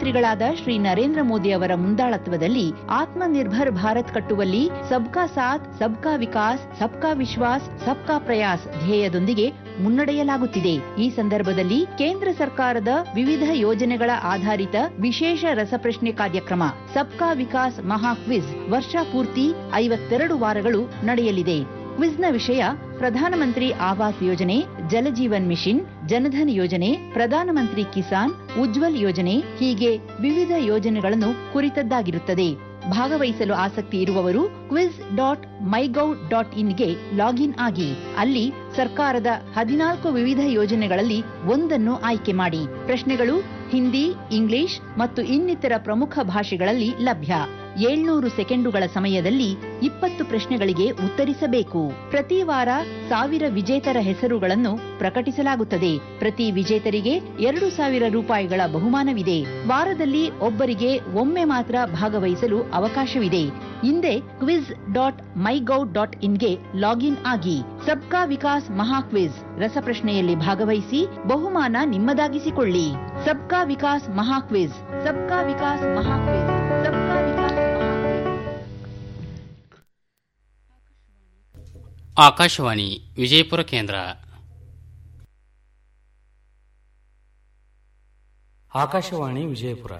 ಪ್ರಧಾನಮಂತ್ರಿಗಳಾದ ಶ್ರೀ ನರೇಂದ್ರ ಮೋದಿ ಅವರ ಮುಂದಾಳತ್ವದಲ್ಲಿ ಆತ್ಮನಿರ್ಭರ್ ಭಾರತ್ ಕಟ್ಟುವಲ್ಲಿ ಸಬ್ಕಾ ಸಾಥ್ ಸಬ್ಕಾ ವಿಕಾಸ್ ಸಬ್ಕಾ ವಿಶ್ವಾಸ್ ಸಬ್ಕಾ ಪ್ರಯಾಸ್ ಧ್ಯೇಯದೊಂದಿಗೆ ಮುನ್ನಡೆಯಲಾಗುತ್ತಿದೆ ಈ ಸಂದರ್ಭದಲ್ಲಿ ಕೇಂದ್ರ ಸರ್ಕಾರದ ವಿವಿಧ ಯೋಜನೆಗಳ ಆಧಾರಿತ ವಿಶೇಷ ರಸಪ್ರಶ್ನೆ ಕಾರ್ಯಕ್ರಮ ಸಬ್ಕಾ ವಿಕಾಸ್ ಮಹಾ ಕ್ವಿಜ್ ವರ್ಷ ಪೂರ್ತಿ ಐವತ್ತೆರಡು ವಾರಗಳು ನಡೆಯಲಿದೆ ಕ್ವಿಜ್ನ ವಿಷಯ ಪ್ರಧಾನಮಂತ್ರಿ ಆವಾಸ್ ಯೋಜನೆ ಜಲಜೀವನ್ ಮಿಷನ್ ಜನಧನ್ ಯೋಜನೆ ಪ್ರಧಾನಮಂತ್ರಿ ಕಿಸಾನ್ ಉಜ್ವಲ್ ಯೋಜನೆ ಹೀಗೆ ವಿವಿಧ ಯೋಜನೆಗಳನ್ನು ಕುರಿತದ್ದಾಗಿರುತ್ತದೆ ಭಾಗವಹಿಸಲು ಆಸಕ್ತಿ ಇರುವವರು ಕ್ವಿಜ್ ಡಾಟ್ ಮೈಗೌ ಡಾಟ್ ಇನ್ಗೆ ಲಾಗಿನ್ ಆಗಿ ಅಲ್ಲಿ ಸರ್ಕಾರದ ಹದಿನಾಲ್ಕು ವಿವಿಧ ಯೋಜನೆಗಳಲ್ಲಿ ಒಂದನ್ನು ಆಯ್ಕೆ ಮಾಡಿ ಪ್ರಶ್ನೆಗಳು ಹಿಂದಿ ಇಂಗ್ಲಿಷ್ ಮತ್ತು ಇನ್ನಿತರ ಪ್ರಮುಖ ಭಾಷೆಗಳಲ್ಲಿ ಲಭ್ಯ ಏಳ್ನೂರು ಸೆಕೆಂಡುಗಳ ಸಮಯದಲ್ಲಿ ಇಪ್ಪತ್ತು ಪ್ರಶ್ನೆಗಳಿಗೆ ಉತ್ತರಿಸಬೇಕು ಪ್ರತಿ ವಾರ ಸಾವಿರ ವಿಜೇತರ ಹೆಸರುಗಳನ್ನು ಪ್ರಕಟಿಸಲಾಗುತ್ತದೆ ಪ್ರತಿ ವಿಜೇತರಿಗೆ ಎರಡು ಸಾವಿರ ರೂಪಾಯಿಗಳ ಬಹುಮಾನವಿದೆ ವಾರದಲ್ಲಿ ಒಬ್ಬರಿಗೆ ಒಮ್ಮೆ ಮಾತ್ರ ಭಾಗವಹಿಸಲು ಅವಕಾಶವಿದೆ ಹಿಂದೆ ಕ್ವಿಜ್ ಡಾಟ್ ಮೈಗೌ ಡಾಟ್ ಇನ್ಗೆ ಲಾಗಿನ್ ಆಗಿ ಸಬ್ಕಾ ವಿಕಾಸ್ ಮಹಾ ಕ್ವಿಜ್ ರಸಪ್ರಶ್ನೆಯಲ್ಲಿ ಭಾಗವಹಿಸಿ ಬಹುಮಾನ ನಿಮ್ಮದಾಗಿಸಿಕೊಳ್ಳಿ ಸಬ್ಕಾ ವಿಕಾಸ್ ಮಹಾ ಕ್ವಿಜ್ ಸಬ್ಕಾ ವಿಕಾಸ್ ಮಹಾ ಕ್ವಿಜ್ ಸಬ್ಕಾ ವಿಕಾಸ್ ಆಕಾಶವಾಣಿ ವಿಜಯಪುರ ಕೇಂದ್ರ ಆಕಾಶವಾಣಿ ವಿಜಯಪುರ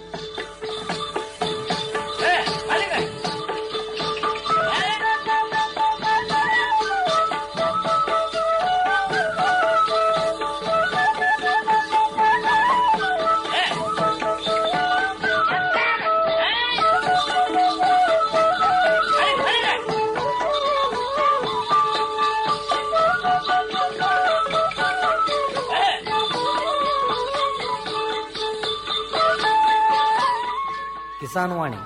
ಕಿಸಾನ್ ವಾಣಿ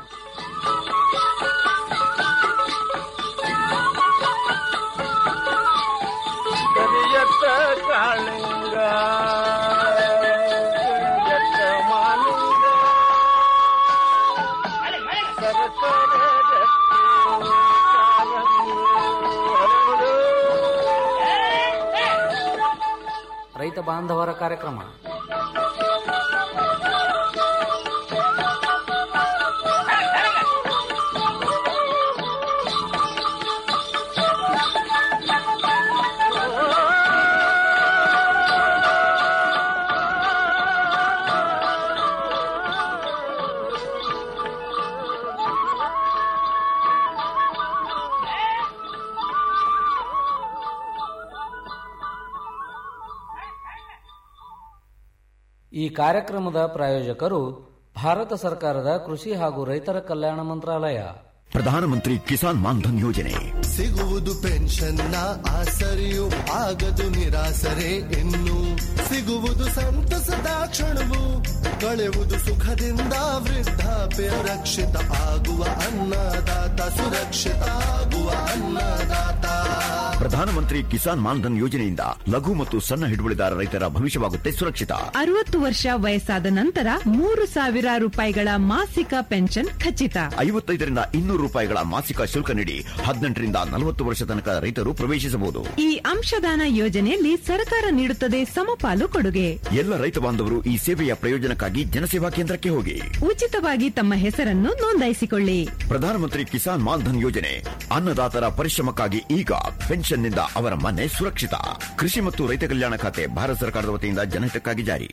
ಕರಿಯತ್ತ ಕಾಳಿಂಗ ಕರಿಯತ್ತ ಮಾಲಿಂಗ ಸರಸರ ರಕ್ತಿ ಕಾರಂಗಿ ಹರಡು. ರೈತ ಬಾಂಧವರ ಕಾರ್ಯಕ್ರಮ ಈ ಕಾರ್ಯಕ್ರಮದ ಪ್ರಾಯೋಜಕರು ಭಾರತ ಸರ್ಕಾರದ ಕೃಷಿ ಹಾಗೂ ರೈತರ ಕಲ್ಯಾಣ ಮಂತ್ರಾಲಯ ಪ್ರಧಾನಮಂತ್ರಿ ಕಿಸಾನ್ ಮಾನ್ಧನ್ ಯೋಜನೆ ಸಿಗುವುದು ಪೆನ್ಷನ್ನ ಆಸರೆಯು ಆಗದು ನಿರಾಸರೆ ಇನ್ನು ಸಿಗುವುದು ಸಂತಸದ ಕ್ಷಣವು ಕಳೆಯುವುದು ಸುಖದಿಂದ ವೃದ್ಧಾಪ್ಯ ರಕ್ಷಿತ ಆಗುವ ಅನ್ನದಾತ ಸುರಕ್ಷಿತ ಆಗುವ ಅನ್ನದಾತ ಪ್ರಧಾನಮಂತ್ರಿ ಕಿಸಾನ್ ಮಾನ್ಧನ್ ಯೋಜನೆಯಿಂದ ಲಘು ಮತ್ತು ಸಣ್ಣ ಹಿಡುವಳಿದಾರ ರೈತರ ಭವಿಷ್ಯವಾಗುತ್ತೆ ಸುರಕ್ಷಿತ ಅರವತ್ತು ವರ್ಷ ವಯಸ್ಸಾದ ನಂತರ ಮೂರು ಸಾವಿರ ರೂಪಾಯಿಗಳ ಮಾಸಿಕ ಪೆನ್ಷನ್ ಖಚಿತ ಐವತ್ತೈದರಿಂದ ಇನ್ನೂರು ರೂಪಾಯಿಗಳ ಮಾಸಿಕ ಶುಲ್ಕ ನೀಡಿ ಹದಿನೆಂಟರಿಂದ ನಲವತ್ತು ವರ್ಷ ತನಕ ರೈತರು ಪ್ರವೇಶಿಸಬಹುದು ಈ ಅಂಶದಾನ ಯೋಜನೆಯಲ್ಲಿ ಸರ್ಕಾರ ನೀಡುತ್ತದೆ ಸಮಪಾಲು ಕೊಡುಗೆ ಎಲ್ಲ ರೈತ ಬಾಂಧವರು ಈ ಸೇವೆಯ ಪ್ರಯೋಜನಕ್ಕಾಗಿ ಜನಸೇವಾ ಕೇಂದ್ರಕ್ಕೆ ಹೋಗಿ ಉಚಿತವಾಗಿ ತಮ್ಮ ಹೆಸರನ್ನು ನೋಂದಾಯಿಸಿಕೊಳ್ಳಿ ಪ್ರಧಾನಮಂತ್ರಿ ಕಿಸಾನ್ ಮಾನ್ಧನ್ ಯೋಜನೆ ಅನ್ನದಾತರ ಪರಿಶ್ರಮಕ್ಕಾಗಿ ಈಗ ಪೆನ್ಷನ್ನಿಂದ ಅವರ ಮನೆ ಸುರಕ್ಷಿತ ಕೃಷಿ ಮತ್ತು ರೈತ ಕಲ್ಯಾಣ ಖಾತೆ ಭಾರತ ಸರ್ಕಾರದ ವತಿಯಿಂದ ಜನಹಿತಕ್ಕಾಗಿ ಜಾರಿ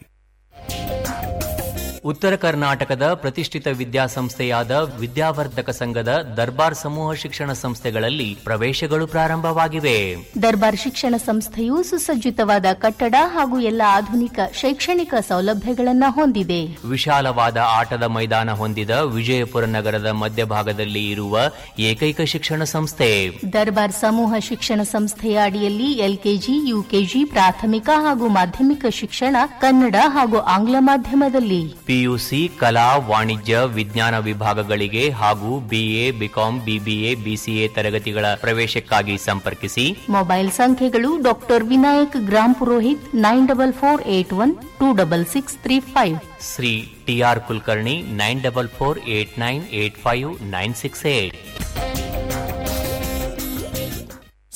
ಉತ್ತರ ಕರ್ನಾಟಕದ ಪ್ರತಿಷ್ಠಿತ ವಿದ್ಯಾಸಂಸ್ಥೆಯಾದ ವಿದ್ಯಾವರ್ಧಕ ಸಂಘದ ದರ್ಬಾರ್ ಸಮೂಹ ಶಿಕ್ಷಣ ಸಂಸ್ಥೆಗಳಲ್ಲಿ ಪ್ರವೇಶಗಳು ಪ್ರಾರಂಭವಾಗಿವೆ ದರ್ಬಾರ್ ಶಿಕ್ಷಣ ಸಂಸ್ಥೆಯು ಸುಸಜ್ಜಿತವಾದ ಕಟ್ಟಡ ಹಾಗೂ ಎಲ್ಲ ಆಧುನಿಕ ಶೈಕ್ಷಣಿಕ ಸೌಲಭ್ಯಗಳನ್ನ ಹೊಂದಿದೆ ವಿಶಾಲವಾದ ಆಟದ ಮೈದಾನ ಹೊಂದಿದ ವಿಜಯಪುರ ನಗರದ ಮಧ್ಯಭಾಗದಲ್ಲಿ ಇರುವ ಏಕೈಕ ಶಿಕ್ಷಣ ಸಂಸ್ಥೆ ದರ್ಬಾರ್ ಸಮೂಹ ಶಿಕ್ಷಣ ಸಂಸ್ಥೆಯ ಅಡಿಯಲ್ಲಿ ಎಲ್ಕೆಜಿ ಯುಕೆಜಿ ಪ್ರಾಥಮಿಕ ಹಾಗೂ ಮಾಧ್ಯಮಿಕ ಶಿಕ್ಷಣ ಕನ್ನಡ ಹಾಗೂ ಆಂಗ್ಲ ಮಾಧ್ಯಮದಲ್ಲಿ ಪಿಯುಸಿ ಕಲಾ ವಾಣಿಜ್ಯ ವಿಜ್ಞಾನ ವಿಭಾಗಗಳಿಗೆ ಹಾಗೂ ಬಿಎ ಬಿಕಾಂ ಬಿಬಿಎ ಬಿಸಿಎ ತರಗತಿಗಳ ಪ್ರವೇಶಕ್ಕಾಗಿ ಸಂಪರ್ಕಿಸಿ ಮೊಬೈಲ್ ಸಂಖ್ಯೆಗಳು doctor Vinayak Grampurohit nine double four eight one two double six three five Shri T R Kulkarni nine double four eight nine eight five nine six eight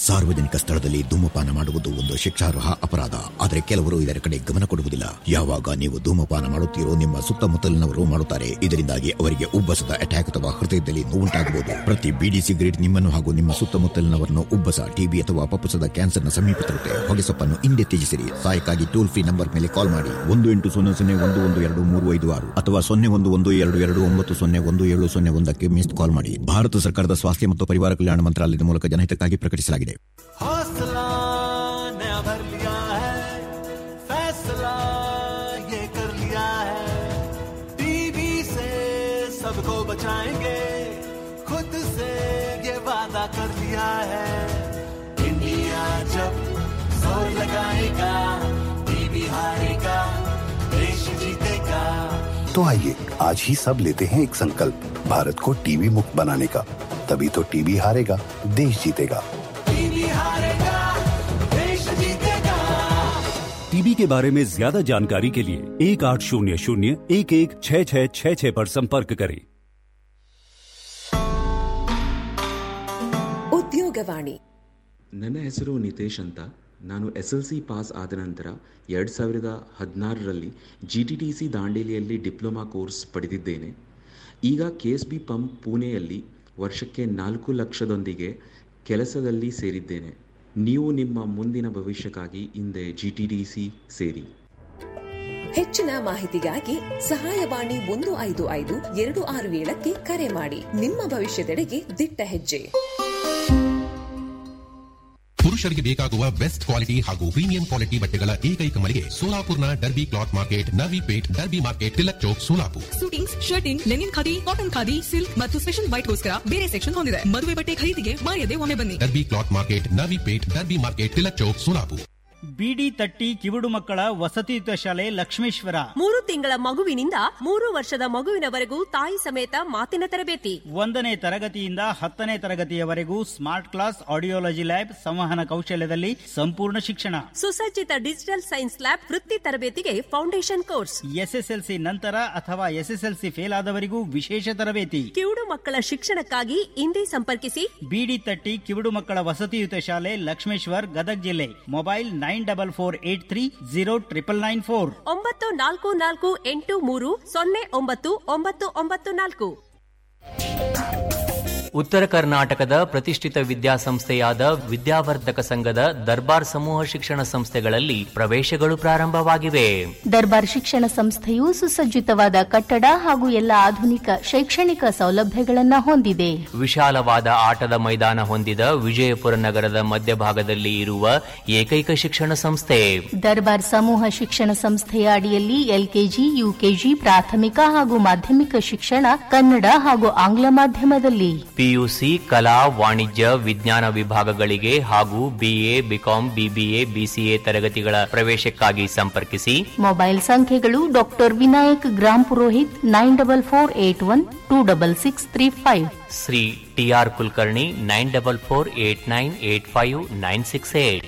ಸಾರ್ವಜನಿಕ ಸ್ಥಳದಲ್ಲಿ ಧೂಮಪಾನ ಮಾಡುವುದು ಒಂದು ಶಿಕ್ಷಾರ್ಹ ಅಪರಾಧ ಆದರೆ ಕೆಲವರು ಇದರ ಕಡೆ ಗಮನ ಕೊಡುವುದಿಲ್ಲ ಯಾವಾಗ ನೀವು ಧೂಮಪಾನ ಮಾಡುತ್ತೀರೋ ನಿಮ್ಮ ಸುತ್ತಮುತ್ತಲಿನವರು ಮಾಡುತ್ತಾರೆ ಇದರಿಂದಾಗಿ ಅವರಿಗೆ ಉಬ್ಬಸದ ಅಟ್ಯಾಕ್ ಅಥವಾ ಹೃದಯದಲ್ಲಿ ನೋವುಂಟಾಗಬಹುದು ಪ್ರತಿ ಬಿಡಿ ಸಿಗರೇಟ್ ನಿಮ್ಮನ್ನು ಹಾಗೂ ನಿಮ್ಮ ಸುತ್ತಮುತ್ತಲಿನವರನ್ನು ಉಬ್ಬಸ ಟಿಬಿ ಅಥವಾ ಪಪ್ಪಸದ ಕ್ಯಾನ್ಸರ್ನ ಸಮೀಪ ತರುತ್ತೆ ಹೊಗೆಸೊಪ್ಪನ್ನು ಹಿಂದೆ ತ್ಯಜಿಸಿರಿ ಸಹಾಯಕ್ಕಾಗಿ ಟೋಲ್ ಫ್ರೀ ನಂಬರ್ ಮೇಲೆ ಕಾಲ್ ಮಾಡಿ ಒಂದು ಎಂಟು ಸೊನ್ನೆ ಸೊನ್ನೆ ಒಂದು ಒಂದು ಎರಡು ಮೂರು ಐದು ಆರು ಅಥವಾ ಸೊನ್ನೆ ಒಂದು ಒಂದು ಎರಡು ಎರಡು ಒಂಬತ್ತು ಸೊನ್ನೆ ಒಂದು ಏಳು ಸೊನ್ನೆ ಒಂದಕ್ಕೆ ಮಿಸ್ಡ್ ಕಾಲ್ ಮಾಡಿ ಭಾರತ ಸರ್ಕಾರದ ಸ್ವಾಸ್ಥ್ಯ ಮತ್ತು ಪರಿವಾರ ಕಲ್ಯಾಣ ಮಂತ್ರಾಲಯದ ಮೂಲಕ ಜನಹಿತಕ್ಕಾಗಿ ಪ್ರಕಟಿಸಲಾಗಿದೆ हौसला नया भर लिया है फैसला ये कर लिया है टीवी से सबको बचाएंगे खुद से ये वादा कर लिया है इंडिया जब जोर लगाएगा टीवी हारेगा देश जीतेगा तो आइए आज ही सब लेते हैं एक संकल्प भारत को टीवी मुक्त बनाने का तभी तो टीवी हारेगा देश जीतेगा टीवी हारेगा देश जीतेगा टीबी के बारे में ज्यादा जानकारी के लिए एक आठ शून्य शून्य एक एक छः छः छः छः पर संपर्क करें ಉದ್ಯೋಗವಾಣಿ ನನ್ನ ಹೆಸರು ನಿತೇಶ್ ಅಂತ ನಾನು ಎಸ್ ಎಲ್ ಸಿ ಪಾಸ್ ಆದ ನಂತರ ಎರಡು ಸಾವಿರದ ಹದಿನಾರರಲ್ಲಿ ಜಿ ಟಿ ಟಿ ಸಿ ದಾಂಡೇಲಿಯಲ್ಲಿ ಡಿಪ್ಲೊಮಾ ಕೋರ್ಸ್ ಪಡೆದಿದ್ದೇನೆ ಈಗ ಕೆ ಎಸ್ ಬಿ ಪಂಪ್ ಪುಣೆಯಲ್ಲಿ ವರ್ಷಕ್ಕೆ ನಾಲ್ಕು ಲಕ್ಷದೊಂದಿಗೆ ಕೆಲಸದಲ್ಲಿ ಸೇರಿದ್ದೇನೆ ನೀವು ನಿಮ್ಮ ಮುಂದಿನ ಭವಿಷ್ಯಕ್ಕಾಗಿ ಹಿಂದೆ ಜಿ ಟಿ ಟಿ ಸಿ ಸೇರಿ ಹೆಚ್ಚಿನ ಮಾಹಿತಿಗಾಗಿ ಸಹಾಯವಾಣಿ ಒಂದು ಐದು ಐದು ಎರಡು ಆರು ಏಳಕ್ಕೆ ಕರೆ ಮಾಡಿ ನಿಮ್ಮ ಭವಿಷ್ಯದೆಡೆಗೆ ದಿಟ್ಟ ಹೆಜ್ಜೆ ಪುರುಷರಿಗೆ ಬೇಕಾಗುವ ಬೆಸ್ಟ್ ಕ್ವಾಲಿಟಿ ಹಾಗೂ ಪ್ರೀಮಿಯಂ ಕ್ವಾಲಿಟಿ ಬಟ್ಟೆಗಳ ಏಕೈಕ ಮಳಿಗೆ ಸೋಲಾಪುರ್ನ Derby cloth market Navi Peth Derby market Tilak Chowk Solapur suitings shirting linen khadi cotton khadi silk ಮತ್ತು ಸ್ಪೆಷಲ್ ವೈಟ್ಗೋಸ್ಕರ ಬೇರೆ ಸೆಕ್ಷನ್ ಹೊಂದಿದೆ ಮದುವೆ ಬಟ್ಟೆ ಖರೀದಿಗೆ ಮಾಯದೆ ಒಮ್ಮೆ ಬನ್ನಿ Derby cloth market Navi Peth Derby market Tilak Chowk Solapur ಬಿಡಿ ತಟ್ಟಿ ಕಿವುಡು ಮಕ್ಕಳ ವಸತಿಯುತ ಶಾಲೆ ಲಕ್ಷ್ಮೇಶ್ವರ ಮೂರು ತಿಂಗಳ ಮಗುವಿನಿಂದ ಮೂರು ವರ್ಷದ ಮಗುವಿನವರೆಗೂ ತಾಯಿ ಸಮೇತ ಮಾತಿನ ತರಬೇತಿ ಒಂದನೇ ತರಗತಿಯಿಂದ ಹತ್ತನೇ ತರಗತಿಯವರೆಗೂ ಸ್ಮಾರ್ಟ್ ಕ್ಲಾಸ್ ಆಡಿಯೋಲಜಿ ಲ್ಯಾಬ್ ಸಂವಹನ ಕೌಶಲ್ಯದಲ್ಲಿ ಸಂಪೂರ್ಣ ಶಿಕ್ಷಣ ಸುಸಜ್ಜಿತ ಡಿಜಿಟಲ್ ಸೈನ್ಸ್ ಲ್ಯಾಬ್ ವೃತ್ತಿ ತರಬೇತಿಗೆ ಫೌಂಡೇಶನ್ ಕೋರ್ಸ್ ಎಸ್ಎಸ್ಎಲ್ಸಿ ನಂತರ ಅಥವಾ ಎಸ್ಎಸ್ಎಲ್ಸಿ ಫೇಲ್ ಆದವರಿಗೂ ವಿಶೇಷ ತರಬೇತಿ ಕಿವುಡು ಮಕ್ಕಳ ಶಿಕ್ಷಣಕ್ಕಾಗಿ ಇಂದೇ ಸಂಪರ್ಕಿಸಿ ಬಿಡಿ ತಟ್ಟಿ ಕಿವುಡು ಮಕ್ಕಳ ವಸತಿಯುತ ಶಾಲೆ ಲಕ್ಷ್ಮೇಶ್ವರ್ ಗದಗ್ ಜಿಲ್ಲೆ mobile nine double four eight three zero triple nine four ಒಂಬತ್ತು ನಾಲ್ಕು ನಾಲ್ಕು ಎಂಟು ಮೂರು ಸೊನ್ನೆ ಒಂಬತ್ತು ಒಂಬತ್ತು ಒಂಬತ್ತು ನಾಲ್ಕು ಉತ್ತರ ಕರ್ನಾಟಕದ ಪ್ರತಿಷ್ಠಿತ ವಿದ್ಯಾಸಂಸ್ಥೆಯಾದ ವಿದ್ಯಾವರ್ಧಕ ಸಂಘದ ದರ್ಬಾರ್ ಸಮೂಹ ಶಿಕ್ಷಣ ಸಂಸ್ಥೆಗಳಲ್ಲಿ ಪ್ರವೇಶಗಳು ಪ್ರಾರಂಭವಾಗಿವೆ ದರ್ಬಾರ್ ಶಿಕ್ಷಣ ಸಂಸ್ಥೆಯು ಸುಸಜ್ಜಿತವಾದ ಕಟ್ಟಡ ಹಾಗೂ ಎಲ್ಲ ಆಧುನಿಕ ಶೈಕ್ಷಣಿಕ ಸೌಲಭ್ಯಗಳನ್ನು ಹೊಂದಿದೆ ವಿಶಾಲವಾದ ಆಟದ ಮೈದಾನ ಹೊಂದಿದ ವಿಜಯಪುರ ನಗರದ ಮಧ್ಯಭಾಗದಲ್ಲಿ ಇರುವ ಏಕೈಕ ಶಿಕ್ಷಣ ಸಂಸ್ಥೆ ದರ್ಬಾರ್ ಸಮೂಹ ಶಿಕ್ಷಣ ಸಂಸ್ಥೆಯ ಅಡಿಯಲ್ಲಿ ಎಲ್ಕೆಜಿ ಯುಕೆಜಿ ಪ್ರಾಥಮಿಕ ಹಾಗೂ ಮಾಧ್ಯಮಿಕ ಶಿಕ್ಷಣ ಕನ್ನಡ ಹಾಗೂ ಆಂಗ್ಲ ಮಾಧ್ಯಮದಲ್ಲಿ ಪಿಯುಸಿ ಕಲಾ ವಾಣಿಜ್ಯ ವಿಜ್ಞಾನ ವಿಭಾಗಗಳಿಗೆ ಹಾಗೂ ಬಿಎ ಬಿಕಾಂ ಬಿಬಿಎ ಬಿಸಿಎ ತರಗತಿಗಳ ಪ್ರವೇಶಕ್ಕಾಗಿ ಸಂಪರ್ಕಿಸಿ ಮೊಬೈಲ್ ಸಂಖ್ಯೆಗಳು doctor Vinayak Grampurohit nine double four eight one two double six three five Shri T R Kulkarni nine double four eight nine eight five nine six eight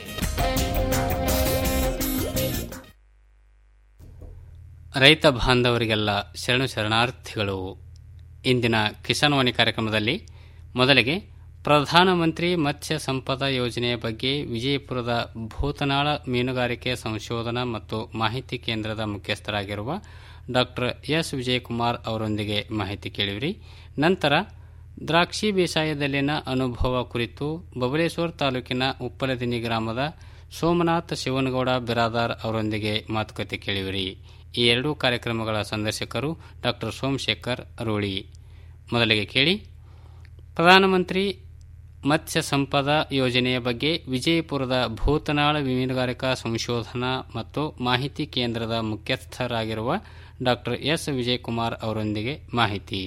ರೈತ ಬಾಂಧವರಿಗೆಲ್ಲ ಶರಣು ಶರಣಾರ್ಥಿಗಳು ಇಂದಿನ ಕಿಸಾನ್ ವಾಣಿ ಕಾರ್ಯಕ್ರಮದಲ್ಲಿ ಮೊದಲಿಗೆ ಪ್ರಧಾನಮಂತ್ರಿ ಮತ್ಸ್ಯ ಸಂಪದ ಯೋಜನೆಯ ಬಗ್ಗೆ ವಿಜಯಪುರದ ಭೂತನಾಳ ಮೀನುಗಾರಿಕೆ ಸಂಶೋಧನಾ ಮತ್ತು ಮಾಹಿತಿ ಕೇಂದ್ರದ ಮುಖ್ಯಸ್ಥರಾಗಿರುವ ಡಾಕ್ಟರ್ ಎಸ್ ವಿಜಯಕುಮಾರ್ ಅವರೊಂದಿಗೆ ಮಾಹಿತಿ ಕೇಳಿವಿರಿ ನಂತರ ದ್ರಾಕ್ಷಿ ಬೇಸಾಯದಲ್ಲಿನ ಅನುಭವ ಕುರಿತು ಬಬಲೇಶ್ವರ ತಾಲೂಕಿನ ಉಪ್ಪಲದಿನಿ ಗ್ರಾಮದ ಸೋಮನಾಥ್ ಶಿವನಗೌಡ ಬಿರಾದಾರ್ ಅವರೊಂದಿಗೆ ಮಾತುಕತೆ ಕೇಳಿವಿರಿ ಈ ಎರಡೂ ಕಾರ್ಯಕ್ರಮಗಳ ಸಂದರ್ಶಕರು ಡಾಕ್ಟರ್ ಸೋಮಶೇಖರ್ ರೋಳಿ ಮೊದಲಿಗೆ ಕೇಳಿ ಪ್ರಧಾನಮಂತ್ರಿ ಮತ್ಸ್ಯ ಸಂಪದ ಯೋಜನೆಯ ಬಗ್ಗೆ ವಿಜಯಪುರದ ಭೂತನಾಳ ಮೀನುಗಾರಿಕಾ ಸಂಶೋಧನಾ ಮತ್ತು ಮಾಹಿತಿ ಕೇಂದ್ರದ ಮುಖ್ಯಸ್ಥರಾಗಿರುವ ಡಾಕ್ಟರ್ ಎಸ್ ವಿಜಯಕುಮಾರ್ ಅವರೊಂದಿಗೆ ಮಾಹಿತಿ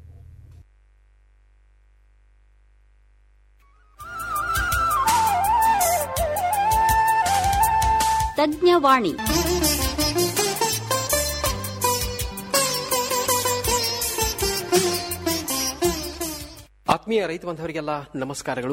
ತಜ್ಞವಾಣಿ ಆತ್ಮೀಯ ರೈತ ಬಾಂಧವರಿಗೆಲ್ಲ ನಮಸ್ಕಾರಗಳು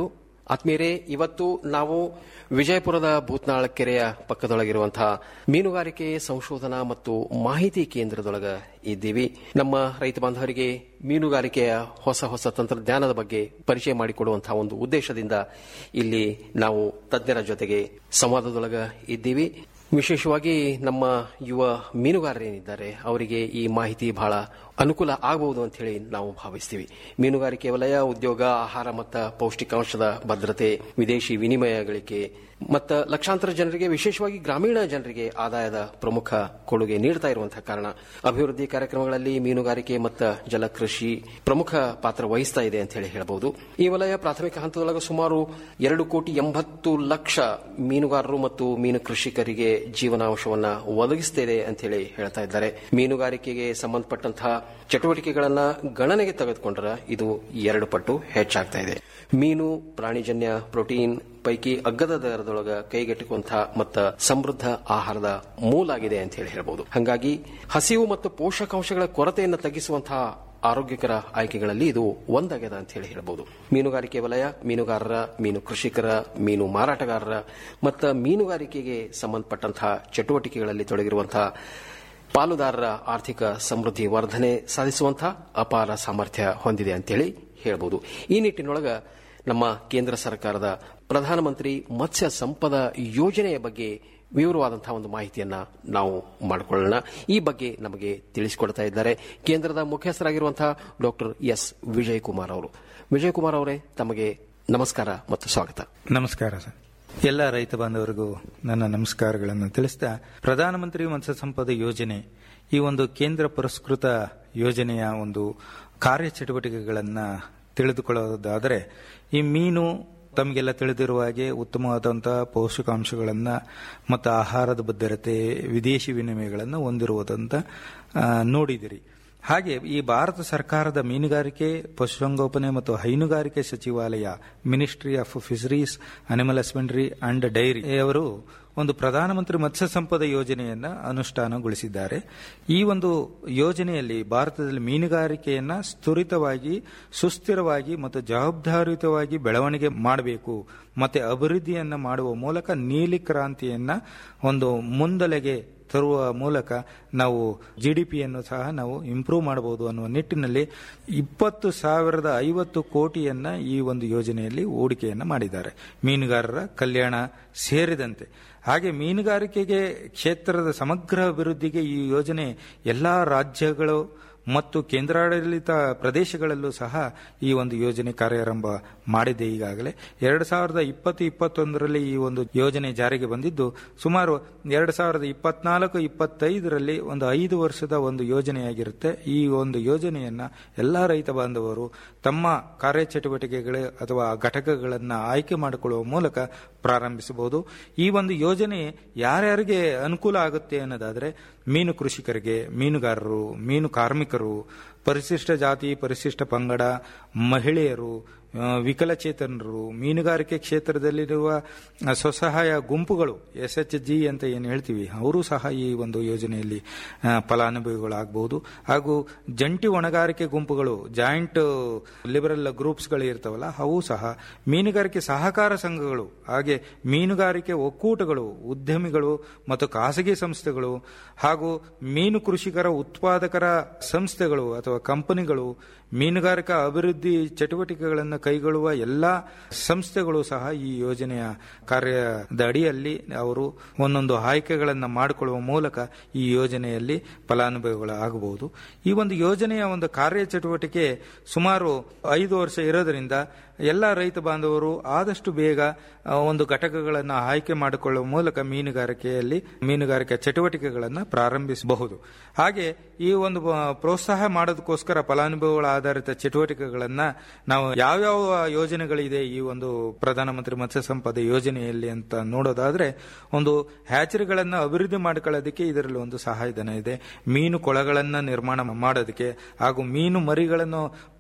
ಆತ್ಮೀಯರೇ ಇವತ್ತು ನಾವು ವಿಜಯಪುರದ ಭೂತ್ನಾಳ ಕೆರೆಯ ಪಕ್ಕದೊಳಗಿರುವಂತಹ ಮೀನುಗಾರಿಕೆ ಸಂಶೋಧನಾ ಮತ್ತು ಮಾಹಿತಿ ಕೇಂದ್ರದೊಳಗ ಇದ್ದೀವಿ ನಮ್ಮ ರೈತ ಬಾಂಧವರಿಗೆ ಮೀನುಗಾರಿಕೆಯ ಹೊಸ ಹೊಸ ತಂತ್ರಜ್ಞಾನದ ಬಗ್ಗೆ ಪರಿಚಯ ಮಾಡಿಕೊಡುವಂತಹ ಒಂದು ಉದ್ದೇಶದಿಂದ ಇಲ್ಲಿ ನಾವು ತಜ್ಞರ ಜೊತೆಗೆ ಸಂವಾದದೊಳಗ ಇದ್ದೀವಿ ವಿಶೇಷವಾಗಿ ನಮ್ಮ ಯುವ ಮೀನುಗಾರರೇನಿದ್ದಾರೆ ಅವರಿಗೆ ಈ ಮಾಹಿತಿ ಬಹಳ ಅನುಕೂಲ ಆಗಬಹುದು ಅಂತ ಹೇಳಿ ನಾವು ಭಾವಿಸ್ತೀವಿ ಮೀನುಗಾರಿಕೆ ವಲಯ ಉದ್ಯೋಗ ಆಹಾರ ಮತ್ತು ಪೌಷ್ಟಿಕಾಂಶದ ಭದ್ರತೆ ವಿದೇಶಿ ವಿನಿಮಯ ಗಳಿಕೆ ಮತ್ತು ಲಕ್ಷಾಂತರ ಜನರಿಗೆ ವಿಶೇಷವಾಗಿ ಗ್ರಾಮೀಣ ಜನರಿಗೆ ಆದಾಯದ ಪ್ರಮುಖ ಕೊಡುಗೆ ನೀಡ್ತಾ ಇರುವಂತಹ ಕಾರಣ ಅಭಿವೃದ್ಧಿ ಕಾರ್ಯಕ್ರಮಗಳಲ್ಲಿ ಮೀನುಗಾರಿಕೆ ಮತ್ತು ಜಲಕೃಷಿ ಪ್ರಮುಖ ಪಾತ್ರ ವಹಿಸ್ತಾ ಇದೆ ಅಂತ ಹೇಳಿ ಹೇಳಬಹುದು ಈ ವಲಯ ಪ್ರಾಥಮಿಕ ಹಂತದೊಳಗೆ ಸುಮಾರು ಎರಡು ಕೋಟಿ ಎಂಬತ್ತು ಲಕ್ಷ ಮೀನುಗಾರರು ಮತ್ತು ಮೀನು ಕೃಷಿಕರಿಗೆ ಜೀವನಾಂಶವನ್ನ ಒದಗಿಸುತ್ತಿದೆ ಅಂತ ಹೇಳಿ ಹೇಳ್ತಾ ಇದ್ದಾರೆ ಮೀನುಗಾರಿಕೆಗೆ ಸಂಬಂಧಪಟ್ಟಂತಹ ಚಟುವಟಿಕೆಗಳನ್ನ ಗಣನೆಗೆ ತೆಗೆದುಕೊಂಡ್ರೆ ಇದು ಎರಡು ಪಟ್ಟು ಹೆಚ್ಚಾಗ್ತಾ ಇದೆ ಮೀನು ಪ್ರಾಣಿಜನ್ಯ ಪ್ರೋಟೀನ್ ಪೈಕಿ ಅಗ್ಗದ ದರದೊಳಗ ಕೈಗೆಟುಕುವಂತಹ ಮತ್ತು ಸಮೃದ್ಧ ಆಹಾರದ ಮೂಲಾಗಿದೆ ಅಂತ ಹೇಳಿ ಹೇಳಬಹುದು ಹಾಗಾಗಿ ಹಸಿವು ಮತ್ತು ಪೋಷಕಾಂಶಗಳ ಕೊರತೆಯನ್ನು ತಗ್ಗಿಸುವಂತಹ ಆರೋಗ್ಯಕರ ಆಯ್ಕೆಗಳಲ್ಲಿ ಇದು ಒಂದಾಗ್ಯದ ಅಂತ ಹೇಳಿ ಹೇಳಬಹುದು ಮೀನುಗಾರಿಕೆ ವಲಯ ಮೀನುಗಾರರ ಮೀನು ಕೃಷಿಕರ ಮೀನು ಮಾರಾಟಗಾರರ ಮತ್ತು ಮೀನುಗಾರಿಕೆಗೆ ಸಂಬಂಧಪಟ್ಟಂತಹ ಚಟುವಟಿಕೆಗಳಲ್ಲಿ ತೊಡಗಿರುವಂತಹ ಪಾಲುದಾರರ ಆರ್ಥಿಕ ಸಮೃದ್ಧಿ ವರ್ಧನೆ ಸಾಧಿಸುವಂತಹ ಅಪಾರ ಸಾಮರ್ಥ್ಯ ಹೊಂದಿದೆ ಅಂತೇಳಿ ಹೇಳಬಹುದು ಈ ನಿಟ್ಟಿನೊಳಗ ನಮ್ಮ ಕೇಂದ್ರ ಸರ್ಕಾರದ ಪ್ರಧಾನಮಂತ್ರಿ ಮತ್ಸ್ಯ ಸಂಪದ ಯೋಜನೆಯ ಬಗ್ಗೆ ವಿವರವಾದಂತಹ ಒಂದು ಮಾಹಿತಿಯನ್ನ ನಾವು ಮಾಡಿಕೊಳ್ಳೋಣ ಈ ಬಗ್ಗೆ ನಮಗೆ ತಿಳಿಸಿಕೊಡ್ತಾ ಇದ್ದಾರೆ ಕೇಂದ್ರದ ಮುಖ್ಯಸ್ಥರಾಗಿರುವಂತಹ ಡಾಕ್ಟರ್ ಎಸ್ ವಿಜಯ್ ಕುಮಾರ್ ಅವರು ವಿಜಯ್ ಕುಮಾರ್ ಅವರೇ ತಮಗೆ ನಮಸ್ಕಾರ ಮತ್ತು ಸ್ವಾಗತ ನಮಸ್ಕಾರ ಸರ್ ಎಲ್ಲ ರೈತ ಬಾಂಧವರಿಗೂ ನನ್ನ ನಮಸ್ಕಾರಗಳನ್ನು ತಿಳಿಸ್ತಾ ಪ್ರಧಾನಮಂತ್ರಿ ಮತ್ಸ್ಯ ಸಂಪದ ಯೋಜನೆ ಈ ಒಂದು ಕೇಂದ್ರ ಪುರಸ್ಕೃತ ಯೋಜನೆಯ ಒಂದು ಕಾರ್ಯಚಟುವಟಿಕೆಗಳನ್ನು ತಿಳಿದುಕೊಳ್ಳೋದಾದರೆ ಈ ಮೀನು ತಮಗೆಲ್ಲ ತಿಳಿದಿರುವ ಹಾಗೆ ಉತ್ತಮವಾದಂತಹ ಪೋಷಕಾಂಶಗಳನ್ನು ಮತ್ತು ಆಹಾರದ ಭದ್ರತೆ ವಿದೇಶಿ ವಿನಿಮಯಗಳನ್ನು ಹೊಂದಿರುವುದಂತ ಆ, ನೋಡಿದಿರಿ ಹಾಗೆ ಈ ಭಾರತ ಸರ್ಕಾರದ ಮೀನುಗಾರಿಕೆ ಪಶುಸಂಗೋಪನೆ ಮತ್ತು ಹೈನುಗಾರಿಕೆ ಸಚಿವಾಲಯ ministry of fisheries animal husbandry and dairy ಅವರು ಒಂದು ಪ್ರಧಾನಮಂತ್ರಿ ಮತ್ಸ್ಯ ಸಂಪದ ಯೋಜನೆಯನ್ನ ಅನುಷ್ಠಾನಗೊಳಿಸಿದ್ದಾರೆ ಈ ಒಂದು ಯೋಜನೆಯಲ್ಲಿ ಭಾರತದಲ್ಲಿ ಮೀನುಗಾರಿಕೆಯನ್ನ ತ್ವರಿತವಾಗಿ ಸುಸ್ಥಿರವಾಗಿ ಮತ್ತು ಜವಾಬ್ದಾರಿಯುತವಾಗಿ ಬೆಳವಣಿಗೆ ಮಾಡಬೇಕು ಮತ್ತೆ ಅಭಿವೃದ್ಧಿಯನ್ನ ಮಾಡುವ ಮೂಲಕ ನೀಲಿ ಕ್ರಾಂತಿಯನ್ನ ಒಂದು ಮುಂದಲೆಗೆ ತರುವ ಮೂಲಕ ನಾವು ಜಿಡಿಪಿಯನ್ನು ಸಹ ನಾವು ಇಂಪ್ರೂವ್ ಮಾಡಬಹುದು ಅನ್ನುವ ನಿಟ್ಟಿನಲ್ಲಿ ಇಪ್ಪತ್ತು ಸಾವಿರದ ಐವತ್ತು ಕೋಟಿಯನ್ನ ಈ ಒಂದು ಯೋಜನೆಯಲ್ಲಿ ಹೂಡಿಕೆಯನ್ನ ಮಾಡಿದ್ದಾರೆ ಮೀನುಗಾರರ ಕಲ್ಯಾಣ ಸೇರಿದಂತೆ ಹಾಗೆ ಮೀನುಗಾರಿಕೆಗೆ ಕ್ಷೇತ್ರದ ಸಮಗ್ರ ಅಭಿವೃದ್ಧಿಗೆ ಈ ಯೋಜನೆ ಎಲ್ಲಾ ರಾಜ್ಯಗಳು ಮತ್ತು ಕೇಂದ್ರಾಡಳಿತ ಪ್ರದೇಶಗಳಲ್ಲೂ ಸಹ ಈ ಒಂದು ಯೋಜನೆ ಕಾರ್ಯಾರಂಭ ಮಾಡಿದೆ ಈಗಾಗಲೇ ಎರಡು ಸಾವಿರದ ಇಪ್ಪತ್ತು ಇಪ್ಪತ್ತೊಂದರಲ್ಲಿ ಈ ಒಂದು ಯೋಜನೆ ಜಾರಿಗೆ ಬಂದಿದ್ದು ಸುಮಾರು ಎರಡು ಸಾವಿರದ ಇಪ್ಪತ್ನಾಲ್ಕು ಇಪ್ಪತ್ತೈದರಲ್ಲಿ ಒಂದು ಐದು ವರ್ಷದ ಒಂದು ಯೋಜನೆಯಾಗಿರುತ್ತೆ ಈ ಒಂದು ಯೋಜನೆಯನ್ನ ಎಲ್ಲ ರೈತ ಬಾಂಧವರು ತಮ್ಮ ಕಾರ್ಯಚಟುವಟಿಕೆಗಳು ಅಥವಾ ಘಟಕಗಳನ್ನು ಆಯ್ಕೆ ಮಾಡಿಕೊಳ್ಳುವ ಮೂಲಕ ಪ್ರಾರಂಭಿಸಬಹುದು ಈ ಒಂದು ಯೋಜನೆ ಯಾರ್ಯಾರಿಗೆ ಅನುಕೂಲ ಆಗುತ್ತೆ ಅನ್ನೋದಾದ್ರೆ ಮೀನು ಕೃಷಿಕರಿಗೆ ಮೀನುಗಾರರು ಮೀನು ಕಾರ್ಮಿಕರು ಪರಿಶಿಷ್ಟ ಜಾತಿ ಪರಿಶಿಷ್ಟ ಪಂಗಡ ಮಹಿಳೆಯರು ಆ, ವಿಕಲಚೇತನರು ಮೀನುಗಾರಿಕೆ ಕ್ಷೇತ್ರದಲ್ಲಿರುವ ಆ, ಸ್ವಸಹಾಯ ಗುಂಪುಗಳು ಎಸ್ ಎಚ್ ಜಿ ಅಂತ ಏನು ಹೇಳ್ತೀವಿ ಅವರು ಸಹ ಈ ಒಂದು ಯೋಜನೆಯಲ್ಲಿ ಆ, ಫಲಾನುಭವಿಗಳಾಗಬಹುದು ಹಾಗೂ ಜಂಟಿ ಹೊಣೆಗಾರಿಕೆ ಗುಂಪುಗಳು ಜಾಯಿಂಟ್ ಲಿಬರಲ್ ಗ್ರೂಪ್ಸ್ಗಳು ಇರ್ತಾವಲ್ಲ ಅವು ಸಹ ಮೀನುಗಾರಿಕೆ ಸಹಕಾರ ಸಂಘಗಳು ಹಾಗೆ ಮೀನುಗಾರಿಕೆ ಒಕ್ಕೂಟಗಳು ಉದ್ಯಮಿಗಳು ಮತ್ತು ಖಾಸಗಿ ಸಂಸ್ಥೆಗಳು ಹಾಗೂ ಮೀನು ಕೃಷಿಕರ ಉತ್ಪಾದಕರ ಸಂಸ್ಥೆಗಳು ಅಥವಾ ಕಂಪನಿಗಳು ಮೀನುಗಾರಿಕಾ ಅಭಿವೃದ್ಧಿ ಚಟುವಟಿಕೆಗಳನ್ನು ಕೈಗೊಳ್ಳುವ ಎಲ್ಲ ಸಂಸ್ಥೆಗಳು ಸಹ ಈ ಯೋಜನೆಯ ಕಾರ್ಯದ ಅಡಿಯಲ್ಲಿ ಅವರು ಒಂದೊಂದು ಆಯ್ಕೆಗಳನ್ನು ಮಾಡಿಕೊಳ್ಳುವ ಮೂಲಕ ಈ ಯೋಜನೆಯಲ್ಲಿ ಫಲಾನುಭವಿಗಳಾಗಬಹುದು ಈ ಒಂದು ಯೋಜನೆಯ ಒಂದು ಕಾರ್ಯಚಟುವಟಿಕೆ ಸುಮಾರು ಐದು ವರ್ಷ ಇರೋದರಿಂದ ಎಲ್ಲ ರೈತ ಬಾಂಧವರು ಆದಷ್ಟು ಬೇಗ ಆ, ಒಂದು ಘಟಕಗಳನ್ನು ಆಯ್ಕೆ ಮಾಡಿಕೊಳ್ಳುವ ಮೂಲಕ ಮೀನುಗಾರಿಕೆಯಲ್ಲಿ ಮೀನುಗಾರಿಕೆ ಚಟುವಟಿಕೆಗಳನ್ನು ಪ್ರಾರಂಭಿಸಬಹುದು ಹಾಗೆ ಈ ಒಂದು ಆ, ಪ್ರೋತ್ಸಾಹ ಮಾಡೋದಕ್ಕೋಸ್ಕರ ಫಲಾನುಭವಿಗಳ ಆಧಾರಿತ ಚಟುವಟಿಕೆಗಳನ್ನ ನಾವು ಯಾವ್ಯಾವ ಯೋಜನೆಗಳಿದೆ ಈ ಒಂದು ಪ್ರಧಾನಮಂತ್ರಿ ಮತ್ಸ್ಯ ಸಂಪದ ಯೋಜನೆಯಲ್ಲಿ ಅಂತ ನೋಡೋದಾದ್ರೆ ಒಂದು ಹ್ಯಾಚರಿಗಳನ್ನು ಅಭಿವೃದ್ಧಿ ಮಾಡಿಕೊಳ್ಳೋದಕ್ಕೆ ಇದರಲ್ಲಿ ಒಂದು ಸಹಾಯಧನ ಇದೆ ಮೀನು ಕೊಳಗಳನ್ನ ನಿರ್ಮಾಣ ಮಾಡೋದಕ್ಕೆ ಹಾಗೂ ಮೀನು ಮರಿಗಳನ್ನು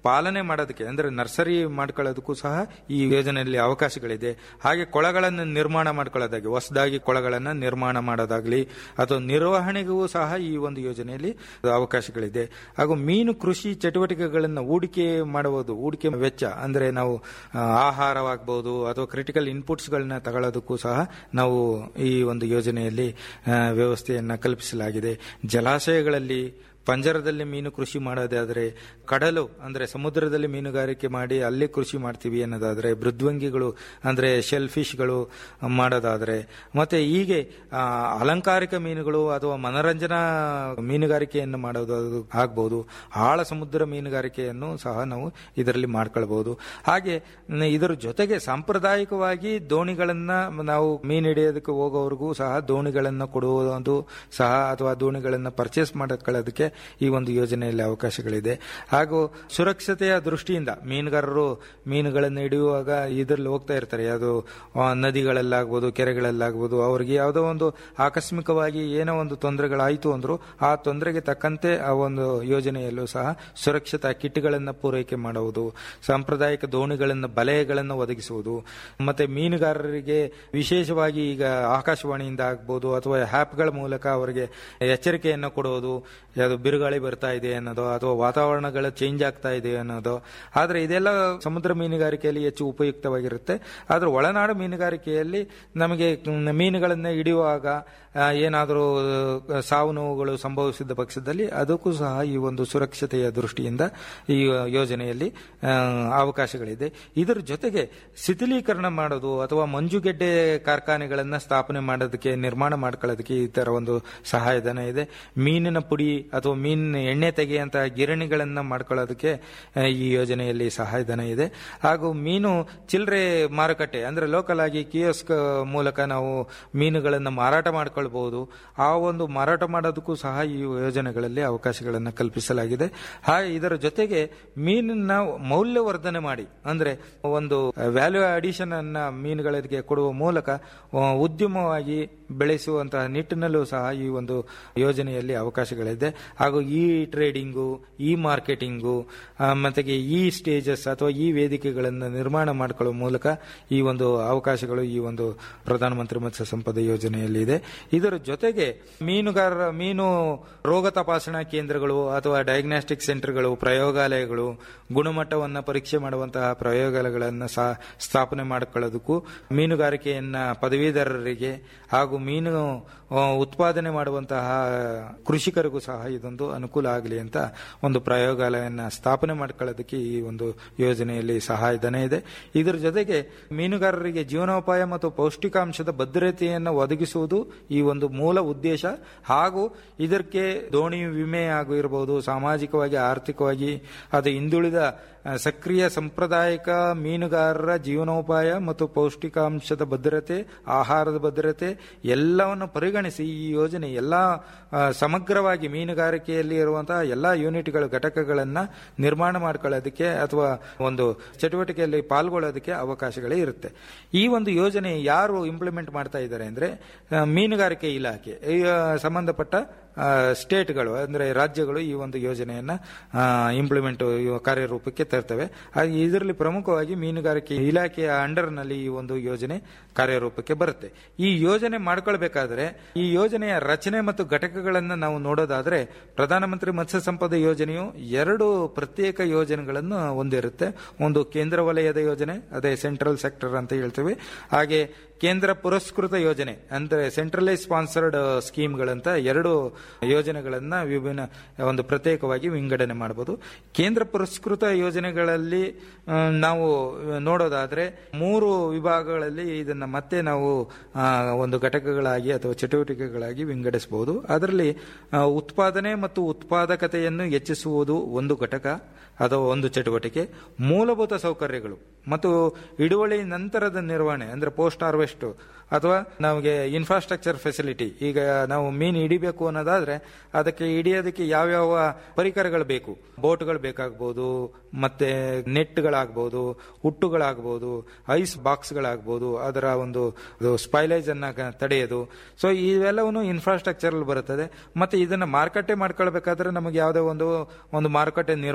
ಪಾಲನೆ ಮಾಡೋದಕ್ಕೆ ಅಂದ್ರೆ ನರ್ಸರಿ ಮಾಡ್ಕೊಳ್ಳೋದಕ್ಕೂ ಸಹ ಈ ಯೋಜನೆಯಲ್ಲಿ ಅವಕಾಶಗಳಿದೆ ಹಾಗೆ ಕೊಳಗಳನ್ನು ನಿರ್ಮಾಣ ಮಾಡ್ಕೊಳ್ಳೋದಾಗಿ ಹೊಸದಾಗಿ ಕೊಳಗಳನ್ನು ನಿರ್ಮಾಣ ಮಾಡೋದಾಗ್ಲಿ ಅಥವಾ ನಿರ್ವಹಣೆಗೂ ಸಹ ಈ ಒಂದು ಯೋಜನೆಯಲ್ಲಿ ಅವಕಾಶಗಳಿದೆ ಹಾಗೂ ಮೀನು ಕೃಷಿ ಚಟುವಟಿಕೆಗಳನ್ನು ಹೂಡಿಕೆ ಮಾಡುವುದು ಹೂಡಿಕೆ ವೆಚ್ಚ ಅಂದ್ರೆ ನಾವು ಆ, ಆಹಾರವಾಗಬಹುದು ಅಥವಾ ಕ್ರಿಟಿಕಲ್ ಇನ್ಪುಟ್ಸ್ಗಳನ್ನ ತಗೊಳ್ಳೋದಕ್ಕೂ ಸಹ ನಾವು ಈ ಒಂದು ಯೋಜನೆಯಲ್ಲಿ ಆ, ವ್ಯವಸ್ಥೆಯನ್ನ ಕಲ್ಪಿಸಲಾಗಿದೆ ಜಲಾಶಯಗಳಲ್ಲಿ ಪಂಜರದಲ್ಲಿ ಮೀನು ಕೃಷಿ ಮಾಡೋದಾದ್ರೆ ಕಡಲು ಅಂದ್ರೆ ಸಮುದ್ರದಲ್ಲಿ ಮೀನುಗಾರಿಕೆ ಮಾಡಿ ಅಲ್ಲಿ ಕೃಷಿ ಮಾಡ್ತೀವಿ ಅನ್ನೋದಾದ್ರೆ ಮೃದ್ವಂಗಿಗಳು ಅಂದ್ರೆ ಶೆಲ್ ಫಿಶ್ಗಳು ಮಾಡೋದಾದ್ರೆ ಮತ್ತೆ ಹೀಗೆ ಆ, ಅಲಂಕಾರಿಕ ಮೀನುಗಳು ಅಥವಾ ಮನರಂಜನಾ ಮೀನುಗಾರಿಕೆಯನ್ನು ಮಾಡೋದು ಆಗ್ಬಹುದು ಆಳ ಸಮುದ್ರ ಮೀನುಗಾರಿಕೆಯನ್ನು ಸಹ ನಾವು ಇದರಲ್ಲಿ ಮಾಡ್ಕೊಳ್ಬಹುದು ಹಾಗೆ ನ- ಇದರ ಜೊತೆಗೆ ಸಾಂಪ್ರದಾಯಿಕವಾಗಿ ದೋಣಿಗಳನ್ನ ನಾವು ಮೀನು ಹಿಡಿಯೋದಕ್ಕೆ ಹೋಗೋವರೆಗೂ ಸಹ ದೋಣಿಗಳನ್ನ ಕೊಡುವುದು ಸಹ ಅಥವಾ ದೋಣಿಗಳನ್ನ ಪರ್ಚೇಸ್ ಮಾಡ್ಕೊಳ್ಳೋದಕ್ಕೆ ಈ ಒಂದು ಯೋಜನೆಯಲ್ಲಿ ಅವಕಾಶಗಳಿದೆ ಹಾಗೂ ಸುರಕ್ಷತೆಯ ದೃಷ್ಟಿಯಿಂದ ಮೀನುಗಾರರು ಮೀನುಗಳನ್ನು ಹಿಡಿಯುವಾಗ ಇದರಲ್ಲಿ ಹೋಗ್ತಾ ಇರ್ತಾರೆ ಅದು ಆ, ನದಿಗಳಲ್ಲಾಗ್ಬೋದು ಕೆರೆಗಳಲ್ಲಾಗ್ಬೋದು ಅವ್ರಿಗೆ ಯಾವುದೋ ಒಂದು ಆಕಸ್ಮಿಕವಾಗಿ ಏನೋ ಒಂದು ತೊಂದರೆಗಳಾಯಿತು ಅಂದ್ರು ಆ ತೊಂದರೆಗೆ ತಕ್ಕಂತೆ ಆ ಒಂದು ಯೋಜನೆಯಲ್ಲೂ ಸಹ ಸುರಕ್ಷತಾ ಕಿಟ್ಗಳನ್ನು ಪೂರೈಕೆ ಮಾಡುವುದು ಸಾಂಪ್ರದಾಯಿಕ ದೋಣಿಗಳನ್ನು ಬಲೆಗಳನ್ನು ಒದಗಿಸುವುದು ಮತ್ತೆ ಮೀನುಗಾರರಿಗೆ ವಿಶೇಷವಾಗಿ ಈಗ ಆಕಾಶವಾಣಿಯಿಂದ ಆಗ್ಬೋದು ಅಥವಾ ಆ್ಯಪ್ಗಳ ಮೂಲಕ ಅವರಿಗೆ ಎಚ್ಚರಿಕೆಯನ್ನು ಕೊಡುವುದು ಯಾವುದು ಬಿರುಗಾಳಿ ಬರ್ತಾ ಇದೆ ಅನ್ನೋದು ಅಥವಾ ವಾತಾವರಣಗಳ ಚೇಂಜ್ ಆಗ್ತಾ ಇದೆ ಅನ್ನೋದು ಆದ್ರೆ ಇದೆಲ್ಲ ಸಮುದ್ರ ಮೀನುಗಾರಿಕೆಯಲ್ಲಿ ಹೆಚ್ಚು ಉಪಯುಕ್ತವಾಗಿರುತ್ತೆ ಆದ್ರೆ ಒಳನಾಡು ಮೀನುಗಾರಿಕೆಯಲ್ಲಿ ನಮಗೆ ಮ್, ಮೀನುಗಳನ್ನ ಹಿಡಿಯುವಾಗ ಆ, ಏನಾದರೂ ಆ, ಸಾವು ನೋವುಗಳು ಸಂಭವಿಸಿದ ಪಕ್ಷದಲ್ಲಿ ಅದಕ್ಕೂ ಸಹ ಈ ಒಂದು ಸುರಕ್ಷತೆಯ ದೃಷ್ಟಿಯಿಂದ ಈ ಯೋಜನೆಯಲ್ಲಿ ಆ, ಅವಕಾಶಗಳಿದೆ ಇದರ ಜೊತೆಗೆ ಶಿಥಿಲೀಕರಣ ಮಾಡೋದು ಅಥವಾ ಮಂಜುಗೆಡ್ಡೆ ಕಾರ್ಖಾನೆಗಳನ್ನ ಸ್ಥಾಪನೆ ಮಾಡೋದಕ್ಕೆ ನಿರ್ಮಾಣ ಮಾಡ್ಕೊಳ್ಳೋದಕ್ಕೆ ಈ ತರ ಒಂದು ಸಹಾಯಧನ ಇದೆ ಮೀನಿನ ಪುಡಿ ಅಥವಾ ಮೀನಿನ ಎಣ್ಣೆ ತೆಗೆಯಂತ ಗಿರಣಿಗಳನ್ನ ಮಾಡ್ಕೊಳ್ಳೋದಕ್ಕೆ ಆ, ಈ ಯೋಜನೆಯಲ್ಲಿ ಸಹಾಯಧನ ಇದೆ ಹಾಗೂ ಮೀನು ಚಿಲ್ಲರೆ ಮಾರುಕಟ್ಟೆ ಅಂದ್ರೆ ಲೋಕಲ್ ಆಗಿ ಕಿಯೋಸ್ಕ್ ಮೂಲಕ ನಾವು ಮೀನುಗಳನ್ನು ಮಾರಾಟ ಮಾಡ್ಕೊಳ್ಬಹುದು ಆ ಒಂದು ಮಾರಾಟ ಮಾಡೋದಕ್ಕೂ ಸಹ ಈ ಯೋಜನೆಗಳಲ್ಲಿ ಅವಕಾಶಗಳನ್ನು ಕಲ್ಪಿಸಲಾಗಿದೆ ಹಾಗೆ ಇದರ ಜೊತೆಗೆ ಮೀನನ್ನ ಮೌಲ್ಯವರ್ಧನೆ ಮಾಡಿ ಅಂದ್ರೆ ಒಂದು ವ್ಯಾಲ್ಯೂ ಅಡಿಷನ್ ಅನ್ನ ಮೀನುಗಳಿಗೆ ಕೊಡುವ ಮೂಲಕ ಆ, ಉದ್ಯಮವಾಗಿ ಬೆಳೆಸುವಂತಹ ನಿಟ್ಟಿನಲ್ಲೂ ಸಹ ಈ ಒಂದು ಯೋಜನೆಯಲ್ಲಿ ಅವಕಾಶಗಳಿದೆ ಹಾಗೂ ಈ ಟ್ರೇಡಿಂಗು ಈ ಮಾರ್ಕೆಟಿಂಗು ಆ, ಮತ್ತೆ ಈ ಸ್ಟೇಜಸ್ ಅಥವಾ ಈ ವೇದಿಕೆಗಳನ್ನು ನಿರ್ಮಾಣ ಮಾಡಿಕೊಳ್ಳುವ ಮೂಲಕ ಈ ಒಂದು ಅವಕಾಶಗಳು ಈ ಒಂದು ಪ್ರಧಾನಮಂತ್ರಿ ಮತ್ಸ್ಯ ಸಂಪದ ಯೋಜನೆಯಲ್ಲಿ ಇದೆ ಇದರ ಜೊತೆಗೆ ಮೀನುಗಾರರ ಮೀನು ರೋಗ ತಪಾಸಣಾ ಕೇಂದ್ರಗಳು ಅಥವಾ ಡಯಾಗ್ನಾಸ್ಟಿಕ್ ಸೆಂಟರ್ಗಳು ಪ್ರಯೋಗಾಲಯಗಳು ಗುಣಮಟ್ಟವನ್ನು ಪರೀಕ್ಷೆ ಮಾಡುವಂತಹ ಪ್ರಯೋಗಾಲಯಗಳನ್ನು ಸಹ ಸ್ಥಾಪನೆ ಮಾಡಿಕೊಳ್ಳೋದಕ್ಕೂ ಮೀನುಗಾರಿಕೆಯನ್ನ ಪದವೀಧರರಿಗೆ ಹಾಗೂ ಮೀನು ಆ, ಉತ್ಪಾದನೆ ಮಾಡುವಂತಹ ಕೃಷಿಕರಿಗೂ ಸಹ ಇದೊಂದು ಅನುಕೂಲ ಆಗಲಿ ಅಂತ ಒಂದು ಪ್ರಯೋಗಾಲಯನ ಸ್ಥಾಪನೆ ಮಾಡ್ಕೊಳ್ಳೋದಕ್ಕೆ ಈ ಒಂದು ಯೋಜನೆಯಲ್ಲಿ ಸಹಾಯಧನ ಇದೆ ಇದರ ಜೊತೆಗೆ ಮೀನುಗಾರರಿಗೆ ಜೀವನೋಪಾಯ ಮತ್ತು ಪೌಷ್ಟಿಕಾಂಶದ ಭದ್ರತೆಯನ್ನು ಒದಗಿಸುವುದು ಈ ಒಂದು ಮೂಲ ಉದ್ದೇಶ ಹಾಗೂ ಇದಕ್ಕೆ ದೋಣಿ ವಿಮೆ ಹಾಗೂ ಇರಬಹುದು ಸಾಮಾಜಿಕವಾಗಿ ಆರ್ಥಿಕವಾಗಿ ಅದು ಹಿಂದುಳಿದ ಆ, ಸಕ್ರಿಯ ಸಾಂಪ್ರದಾಯಿಕ ಮೀನುಗಾರರ ಜೀವನೋಪಾಯ ಮತ್ತು ಪೌಷ್ಟಿಕಾಂಶದ ಭದ್ರತೆ ಆಹಾರದ ಭದ್ರತೆ ಎಲ್ಲವನ್ನು ಪರಿಗಣಿಸಿ ಈ ಯೋಜನೆ ಎಲ್ಲ ಆ, ಸಮಗ್ರವಾಗಿ ಮೀನುಗಾರಿಕೆಯಲ್ಲಿ ಇರುವಂತಹ ಎಲ್ಲ ಯೂನಿಟ್ಗಳ ಘಟಕಗಳನ್ನ ನಿರ್ಮಾಣ ಮಾಡ್ಕೊಳ್ಳೋದಕ್ಕೆ ಅಥವಾ ಒಂದು ಚಟುವಟಿಕೆಯಲ್ಲಿ ಪಾಲ್ಗೊಳ್ಳೋದಕ್ಕೆ ಅವಕಾಶಗಳೇ ಇರುತ್ತೆ ಈ ಒಂದು ಯೋಜನೆ ಯಾರು ಇಂಪ್ಲಿಮೆಂಟ್ ಮಾಡ್ತಾ ಇದ್ದಾರೆ ಅಂದ್ರೆ ಆ, ಮೀನುಗಾರಿಕೆ ಇಲಾಖೆ ಈ, ಆ, ಸಂಬಂಧಪಟ್ಟ ಆ, ಸ್ಟೇಟ್ಗಳು ಅಂದ್ರೆ ರಾಜ್ಯಗಳು ಈ ಒಂದು ಯೋಜನೆಯನ್ನ ಇಂಪ್ಲಿಮೆಂಟ್ ಕಾರ್ಯರೂಪಕ್ಕೆ ತರ್ತವೆ ಹಾಗೆ ಇದರಲ್ಲಿ ಪ್ರಮುಖವಾಗಿ ಮೀನುಗಾರಿಕೆ ಇಲಾಖೆಯ ಅಂಡರ್ನಲ್ಲಿ ಈ ಒಂದು ಯೋಜನೆ ಕಾರ್ಯರೂಪಕ್ಕೆ ಬರುತ್ತೆ ಈ ಯೋಜನೆ ಮಾಡ್ಕೊಳ್ಬೇಕಾದ್ರೆ ಈ ಯೋಜನೆಯ ರಚನೆ ಮತ್ತು ಘಟಕಗಳನ್ನು ನಾವು ನೋಡೋದಾದ್ರೆ ಪ್ರಧಾನಮಂತ್ರಿ ಮತ್ಸ್ಯ ಸಂಪದ ಯೋಜನೆಯು ಎರಡು ಪ್ರತ್ಯೇಕ ಯೋಜನೆಗಳನ್ನು ಹೊಂದಿರುತ್ತೆ ಒಂದು ಕೇಂದ್ರ ವಲಯದ ಯೋಜನೆ ಅದೇ ಸೆಂಟ್ರಲ್ ಸೆಕ್ಟರ್ ಅಂತ ಹೇಳ್ತೀವಿ ಹಾಗೆ ಕೇಂದ್ರ ಪುರಸ್ಕೃತ ಯೋಜನೆ ಅಂದ್ರೆ ಸೆಂಟ್ರಲೈಸ್ ಸ್ಪಾನ್ಸರ್ಡ್ ಸ್ಕೀಮ್ಗಳಂತ ಎರಡು ಯೋಜನೆಗಳನ್ನ ವಿಭಿನ್ನ ಒಂದು ಪ್ರತ್ಯೇಕವಾಗಿ ವಿಂಗಡಣೆ ಮಾಡಬಹುದು ಕೇಂದ್ರ ಪುರಸ್ಕೃತ ಯೋಜನೆಗಳಲ್ಲಿ ಆ, ನಾವು ನೋಡೋದಾದ್ರೆ ಮೂರು ವಿಭಾಗಗಳಲ್ಲಿ ಇದನ್ನ ಮತ್ತೆ ನಾವು ಆ, ಒಂದು ಘಟಕಗಳಾಗಿ ಅಥವಾ ಚಟುವಟಿಕೆಗಳಾಗಿ ವಿಂಗಡಿಸಬಹುದು ಅದರಲ್ಲಿ ಆ, ಉತ್ಪಾದನೆ ಮತ್ತು ಉತ್ಪಾದಕತೆಯನ್ನು ಹೆಚ್ಚಿಸುವುದು ಒಂದು ಘಟಕ ಅಥವಾ ಒಂದು ಚಟುವಟಿಕೆ ಮೂಲಭೂತ ಸೌಕರ್ಯಗಳು ಮತ್ತು ಹಿಡುವಳಿ ನಂತರದ ನಿರ್ವಹಣೆ ಅಂದ್ರೆ ಪೋಸ್ಟ್ ಹಾರ್ವೆಸ್ಟ್ ಅಥವಾ ನಮಗೆ ಇನ್ಫ್ರಾಸ್ಟ್ರಕ್ಚರ್ ಫೆಸಿಲಿಟಿ ಈಗ ನಾವು ಮೀನು ಹಿಡಿಬೇಕು ಅನ್ನೋದಾದ್ರೆ ಅದಕ್ಕೆ ಹಿಡಿಯೋದಕ್ಕೆ ಯಾವ್ಯಾವ ಪರಿಕರಗಳು ಬೇಕು ಬೋಟ್ಗಳು ಬೇಕಾಗ್ಬೋದು ಮತ್ತೆ ನೆಟ್ಗಳಾಗ್ಬೋದು ಹುಟ್ಟುಗಳಾಗ್ಬೋದು ಐಸ್ ಬಾಕ್ಸ್ಗಳಾಗ್ಬೋದು ಅದರ ಒಂದು ಸ್ಪೈಲೇಜ್ ಅನ್ನ ಕ- ತಡೆಯೋದು ಸೊ ಇವೆಲ್ಲವನ್ನು ಇನ್ಫ್ರಾಸ್ಟ್ರಕ್ಚರ್ ಬರುತ್ತದೆ ಮತ್ತೆ ಇದನ್ನ ಮಾರುಕಟ್ಟೆ ಮಾಡ್ಕೊಳ್ಬೇಕಾದ್ರೆ ನಮಗೆ ಯಾವುದೇ ಒಂದು ಒಂದು ಮಾರುಕಟ್ಟೆ ನಿರ್ಮಾಣ ಮಾಡ್ಕೊಳ್ಳೋ